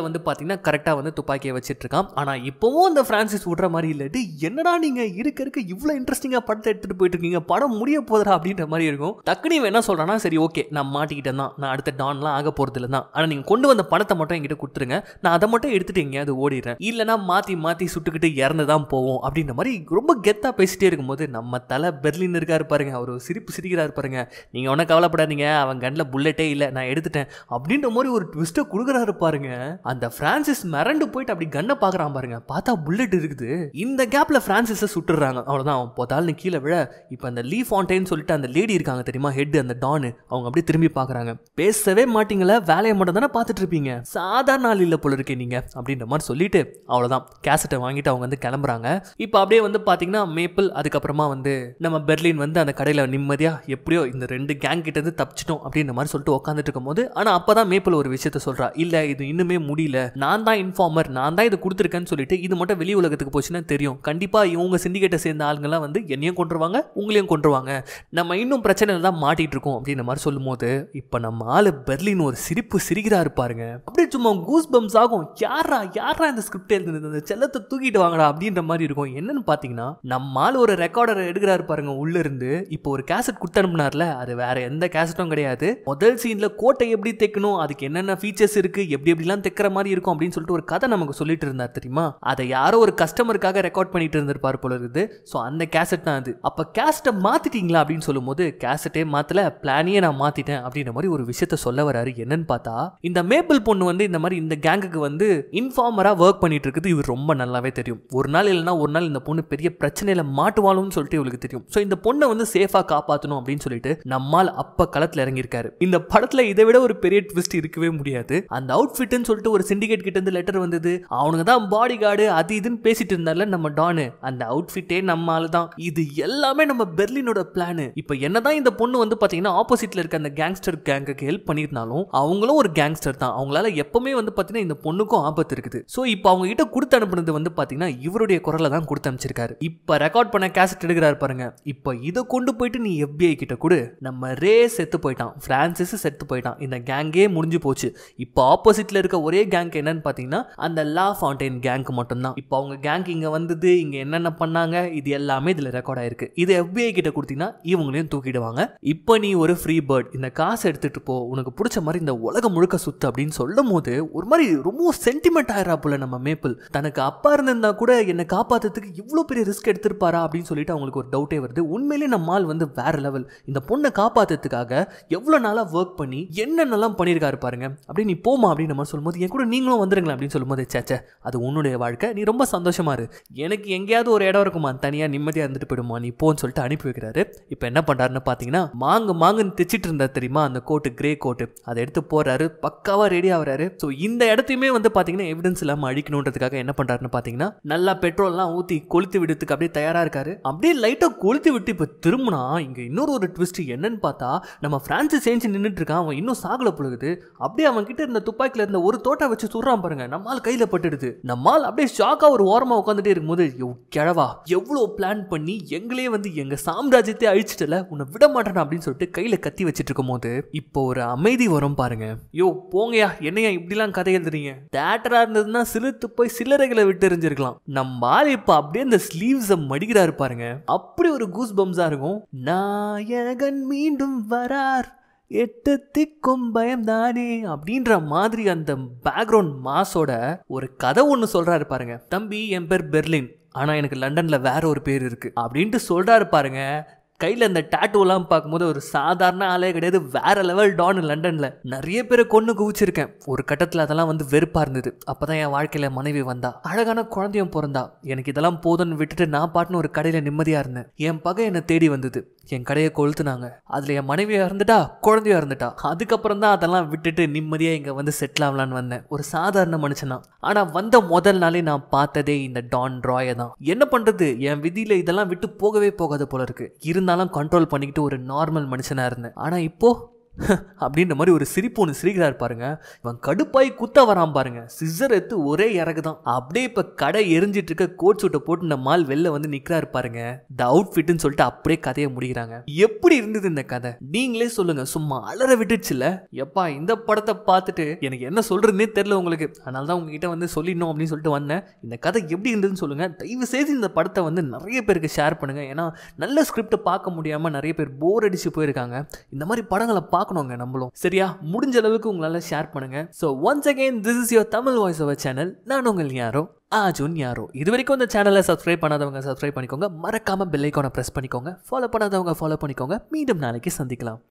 வந்து பார்த்தீங்கன்னா கரெக்டாக வந்து துப்பாக்கியை வச்சிட்டு இருக்கான் ஆனால் இப்போவும் அந்த ஃப்ரான்சிஸ் விடுற மாதிரி இல்லை டேய், என்னடா நீங்கள் இருக்க இருக்க இவ்வளோ இன்ட்ரெஸ்டிங்காக படத்தை எடுத்துகிட்டு போயிட்டு இருக்கீங்க படம் முடிய போதா அப்படின்ற மாதிரி இருக்கும் டக்குனு இவன் என்ன சொல்கிறான்னா சரி ஓகே நான் மாட்டிக்கிட்டேன் தான் நான் அடுத்த டான்லாம் ஆக போகிறது இல்லை தான் ஆனால் நீங்கள் கொண்டு வந்த பணத்தை மட்டும் என்கிட்ட கொடுத்துருங்க நான் அதை மட்டும் எடுத்துட்டு எங்கேயாவது ஓடிடுறேன் இல்லைனா மாற்றி மாற்றி சுட்டுக்கிட்டு இறந்து தான் போவோம் அப்படின்ற மாதிரி ரொம்ப கெத்தாக பேசிட்டே இருக்கும்போது நம்ம தலை பெர்லின் இருக்காரு பாருங்க அவர் சிரிப்பு சிரிக்கிறாரு பாருங்க நீங்கள் ஒன்றும் கவலைப்படாதீங்க அவன் கண்ணில் புல்லட்டே இல்லை நான் எடுத்துட்டேன் அப்படின்ற மாதிரி ஒரு ட்விஸ்ட்டை கொடுக்குறாரு பாருங்க அந்த பிரான்சிஸ் மிரண்டு போயிட்டு அப்படி கண்ணை பார்க்குறான் பாருங்க பார்த்தா புல்லட் இருக்குது இந்த கேப்பில் பிரான்சிஸை சுட்டுறாங்க அவ்வளோதான் அவன் போதால்னு கீழே விழ இப்போ அந்த லீ ஃபான்டைன் சொல்லிட்டு அந்த லேடி இருக்காங்க தெரியுமா ஹெட் அந்த டானு அவங்க அப்படியே திரும்பி பார்க்குறாங்க பேசவே மாட்டீங்களே வேலையை மட்டும் தானே பார்த்துட்டு இருப்பீங்க சாதாரண ஆள் இல்லை போல இருக்கே நீங்கள் அப்படின்ற மாதிரி சொல்லிட்டு அவ்வளோதான் கேசட்டை வாங்கிட்டு அவங்க வந்து கிளம்புறாங்க இப்போ அப்படியே வந்து பார்த்தீங்கன்னா மேப்பிள் அதுக்கப்புறமா வந்து நம்ம பெர்லின் வந்து அந்த கடையில் நிம்மதியாக எப்படியோ இந்த ரெண்டு கேங் கிட்ட இருந்து தப்பிச்சிட்டோம் அப்படின்ற மாதிரி சொல்லிட்டு உட்காந்துட்டு இருக்கும்போது ஆனால் அப்போ தான் மேப்பிள் ஒரு விஷயத்த சொல்கிறா இல்லை இது இன்னுமே முடியல நான் தான் இன்ஃபார்மர் நான் தான் இது கொடுத்துருக்கேன்னு சொல்லிட்டு இது மட்டும் வெளி உலகத்துக்கு போச்சுன்னா தெரியும் கண்டிப்பாக இவங்க சிண்டிகேட்டை சேர்ந்த ஆளுங்கெல்லாம் வந்து என்னையும் கொண்டுருவாங்க உங்களையும் கொண்டுருவாங்க நம்ம இன்னும் பிரச்சனையில் தான் மாட்டிட்டு இருக்கோம் அப்படின்ற மாதிரி சொல்லும்போது இப்போ நம்ம ஆளு பெர்லின் ஒரு சிரிப்பு சிரிக்கிறாரு பாருங்க அப்படியே சும்மா கூஸ் பம்ஸ் ஆகும் யாரா யாரா இந்த ஸ்கிரிப்ட் எழுதுனது இந்த செல்லத்தை தூக்கிட்டு வாங்கடா அப்படின்ற மாதிரி இருக்கும் என்னன்னு பார்த்தீங்கன்னா நம்ம ஆள் ஒரு ரெக்கார்டர் எடுக்கிறாரு பாருங்க உள்ள இருந்து இப்போ ஒரு கேசட் கொடுத்து அனுப்புனார்ல அது வேற எந்த கேசட்டும் கிடையாது முதல் சீன்ல கோட்டை எப்படி தைக்கணும் அதுக்கு என்னென்ன ஃபீச்சர்ஸ் இருக்கு எப்படி எப்படிலாம் தைக்கிற மாதிரி இருக்கும் அப்படின்னு சொல்லிட்டு ஒரு கதை நமக்கு சொல்லிட்டு இருந்தார் தெரியுமா அதை யாரோ ஒரு கஸ்டமருக்காக ரெக்கார்ட் பண்ணிட்டு இருந்திருப்பார் போல இருக்குது ஸோ அந்த கேசட் தான் அது அப்போ கேசட்டை மாத்திட்டீங்களா அப்படின்னு சொல்லும்போது கேசட்டே மாத்தல பிளானையே நான் மாத்திட்டேன் அப்படின்ற மாதிரி ஒரு விஷயத்த சொல்ல வராரு என்னன்னு பார்த்தா இந்த மேப்பிள் பொண்ணு வந்து இந்த மாதிரி இந்த கேங்குக்கு வந்து இன்ஃபார்மரா ஒர்க் பண்ணிட்டு இருக்குது இவர் ரொம்ப நல்லாவே தெரியும் ஒரு நாள் இல்லைன்னா ஒரு நாள் இந்த பொண்ணு பெரிய பிரச்சனையில மாட்டுவாளும்னு சொல்லிட்டு இவளுக்கு தெரியும் ஸோ இந்த பொண்ணை வந்து சேஃபா காப்பாற்றணும் அப்படின்னு சொல்லிட்டு நம்மால் அப்ப களத்துல இறங்கியிருக்காரு இந்த படத்துல இதை விட ஒரு பெரிய ட்விஸ்ட் இருக்கவே முடியாது அந்த அவுட்ஃபிட்னு சொல்லிட்டு ஒரு சிண்டிகேட் கிட்ட இருந்து லெட்டர் வந்தது அவனுங்க தான் பாடி கார்டு அது இதுன்னு பேசிட்டு இருந்தார்ல நம்ம டானு அந்த அவுட்ஃபிட்டே நம்ம ஆளு தான் இது எல்லாமே நம்ம பெர்லினோட பிளானு இப்போ என்னதான் இந்த பொண்ணு வந்து பாத்தீங்கன்னா ஆப்போசிட்ல இருக்க அந்த கேங்ஸ்டர் கேங்குக்கு ஹெல்ப் பண்ணியிருந்தாலும் அவங்களும் ஒரு கேங்ஸ்டர் தான் அவங்களால எப்பவுமே வந்து பாத்தீங்கன்னா இந்த பொண்ணுக்கும் ஆபத்து இருக்குது ஸோ இப்போ அவங்க கிட்ட கொடுத்து அனுப்புனது வந்து பாத்தீங்கன்னா இவருடைய குரலை தான் கொடுத்து அனுப்பிச்சிருக்காரு இப்போ ரெக்கார்ட் பண்ண கேசட் எடுக்கிறாரு பாருங்க இப்போ இதை கொண்டு போயிட்டு நீ FBI கிட்ட கொடு நம்ம ரே செத்து போயிட்டான் பிரான்சிஸ் செத்து போயிட்டான் இந்த கேங்கே முடிஞ்சு போச்சு இப்போ ஆப்போசிட்ல இருக்க ஒரே கேங் என்னன்னு பாத்தீங்கன்னா அந்த லா ஃபவுண்டைன் கேங்க் மட்டும்தான் இப்போ அவங்க கேங்க் இங்க வந்தது இங்க என்னென்ன பண்ணாங்க இது எல்லாமே இதுல ரெக்கார்ட் ஆயிருக்கு இது FBI கிட்ட கொடுத்தீங்கன்னா இவங்களையும் தூக்கிடுவாங்க இப்போ நீ ஒரு ஃப்ரீ பேர்ட் இந்த காசை எடுத்துட்டு போ உனக்கு பிடிச்ச மாதிரி இந்த உலகம் முழுக்க சுத்து அப்படின்னு சொல்லும் போது ஒரு மாதிரி ரொம்ப சென்டிமெண்ட் ஆயிரா போல நம்ம மேப்பிள் தனக்கு அப்பா இருந்திருந்தா கூட என்னை காப்பாத்துறதுக்கு இவ்வளோ பெரிய ரிஸ்க் எடுத்திருப்பாரா அப்படின்னு சொல்லிட்டு அவங்களுக்கு ஒரு டவுட்டே வருது உண்மையிலேயே நம்ம ஆள் வந்து வேற லெவல் இந்த பொண்ணை காப்பாத்துறதுக்காக எவ்வளோ நாளாக ஒர்க் பண்ணி என்னென்னலாம் பண்ணியிருக்காரு பாருங்க அப்படி நீ போமா அப்படின்னு நம்ம சொல்லும்போது என் கூட நீங்களும் வந்துருங்களேன் அப்படின்னு சொல்லும்போது சேச்சே அது உன்னுடைய வாழ்க்கை நீ ரொம்ப சந்தோஷமா இரு எனக்கு எங்கேயாவது ஒரு இடம் இருக்குமா தனியாக நிம்மதியாக இருந்துட்டு போயிடுமா நீ போன்னு சொல்லிட்டு அனுப்பி வைக்கிறாரு இப்போ என்ன பண்ணுறாருன்னு பார்த்தீங்கன்னா மாங்கு மாங்குன்னு தைச்சிட்டு இருந்தா தெரியுமா அந்த கோட்டு கிரே கோட்டு அதை எடுத்து போறாரு பக்காவாக ரெடி ஆகுறாரு ஸோ இந்த இடத்தையுமே வந்து பார்த்தீங்கன்னா எவிடன்ஸ் இல்லாமல் அழிக்கணுன்றதுக்காக என்ன பண்ணுறாருன்னு பார்த்தீங்கன்னா நல்லா பெட்ரோல்லாம் ஊற்றி கொளுத்து விடுறதுக்கு அப்படியே தயாராக இருக்காரு அப்படியே லைட்டாக கொளுத்து விட்டு இப்போ திரும்பினா இங்கே இன்னொரு ஒரு ட்விஸ்ட் என்னன்னு பார்த்தா நம்ம பிரான்சிஸ் ஏஞ்சி நின்றுட்டு இருக்கான் அவன் இன்னும் சாகல பொழுது அப்படியே அவன் கிட்ட இருந்த துப்பாக்கில இருந்த ஒரு தோட்டா வச்சு சுடுறான் பாருங்க நம்மால் கையில பட்டுடுது நம்மால் அப்படியே ஷாக்கா ஒரு ஓரமா உட்காந்துட்டே இருக்கும்போது "யோ, கிழவா எவ்வளோ பிளான் பண்ணி எங்களே வந்து எங்க சாம்ராஜ்யத்தை அழிச்சிட்டல உன்னை விட மாட்டேன் அப்படின்னு சொல்லிட்டு கையில கத்தி வச்சிட்டு இருக்கும் போது இப்போ ஒரு அமைதி வரும் பாருங்க யோ போங்கயா என்னையா இப்படிலாம் கதை எழுதுறீங்க தேட்டரா இருந்ததுன்னா சிலுத்து போய் சில்லறைகளை விட்டு எறிஞ்சிருக்கலாம் நம்ம ஆள் இப்போ அப்படியே இந்த ஸ்லீவ்ஸை மடிக்கிறாரு பாருங்க அப்படி ஒரு கூஸ் பம்ஸா இருக்கும் நாயகன் மீண்டும் வரார் எட்டு திக்கும் பயம்தானே அப்படின்ற மாதிரி அந்த பேக்ரவுண்ட் மாஸோட ஒரு கதை ஒன்று சொல்றாரு பாருங்க தம்பி என் பேர் பெர்லின் ஆனா எனக்கு லண்டன்ல வேற ஒரு பேர் இருக்கு அப்படின்ட்டு சொல்றாரு பாருங்க கையில் இந்த டேட்டூலாம் பார்க்கும்போது ஒரு சாதாரண ஆளே கிடையாது வேற லெவல் டான் லண்டனில் நிறைய பேரை கொண்டு குவிச்சிருக்கேன் ஒரு கட்டத்தில் அதெல்லாம் வந்து வெறுப்பாக இருந்தது அப்போ தான் என் வாழ்க்கையில் மனைவி வந்தா அழகான குழந்தையும் பிறந்தா எனக்கு இதெல்லாம் போதும்னு விட்டுட்டு நான் பாட்டுன்னு ஒரு கடையில் நிம்மதியாக இருந்தேன் என் பகை என்னை தேடி வந்தது என் கடையை கொளுத்துனாங்க அதில் என் மனைவியா இருந்துட்டா குழந்தையா இருந்துட்டா அதுக்கப்புறம் தான் அதெல்லாம் விட்டுட்டு நிம்மதியாக இங்கே வந்து செட்டில் ஆகலான்னு வந்தேன் ஒரு சாதாரண மனுஷனா ஆனால் வந்த முதல் நாளே நான் பார்த்ததே இந்த டான் ராயை தான் என்ன பண்ணுறது என் விதியில் இதெல்லாம் விட்டு போகவே போகாது போல இருக்கு இருந்தாலும் கண்ட்ரோல் பண்ணிக்கிட்டு ஒரு நார்மல் மனுஷனாக இருந்தேன் ஆனால் இப்போ அப்படின்ற மாதிரி ஒரு சிரிப்பு ஒன்று சிரிக்கிறார் பாருங்க இவன் கடுப்பாய் குத்த வரான் பாருங்க சிசர் எடுத்து ஒரே இறகு தான் அப்படியே இப்போ கடை எரிஞ்சிட்டு இருக்க கோட் சூட்டை போட்டு இந்த மால் வெளில வந்து நிற்கிறாரு பாருங்க த அவுட்ஃபிட்னு சொல்லிட்டு அப்படியே கதையை முடிக்கிறாங்க எப்படி இருந்தது இந்த கதை நீங்களே சொல்லுங்க சும்மா அலற விட்டுச்சுல எப்பா இந்த படத்தை பார்த்துட்டு எனக்கு என்ன சொல்றதுன்னே தெரியல உங்களுக்கு அதனால தான் உங்ககிட்ட வந்து சொல்லிடணும் அப்படின்னு சொல்லிட்டு வந்தேன் இந்த கதை எப்படி இருந்ததுன்னு சொல்லுங்க தயவு செய்து இந்த படத்தை வந்து நிறைய பேருக்கு ஷேர் பண்ணுங்க ஏன்னா நல்ல ஸ்கிரிப்ட் பார்க்க முடியாம நிறைய பேர் போர் அடிச்சு போயிருக்காங்க இந்த மாதிரி படங்களை பார்க்கணுங்க நம்மளும் சரியா முடிஞ்ச அளவுக்கு உங்களால ஷேர் பண்ணுங்க so once again this is your Tamil voice over channel நான் உங்கள் யாரோ ஆஜுன் யாரோ இது வரைக்கும் இந்த சேனலை சப்ஸ்கிரைப் பண்ணாதவங்க சப்ஸ்கிரைப் பண்ணிக்கோங்க மறக்காம பெல் ஐக்கானை ப்ரெஸ் பண்ணிக்கோங்க ஃபாலோ பண்ணாதவங்க ஃபாலோ பண்ணிக்கோங்க மீண்டும் நாளைக்கு சந்திக்கலாம்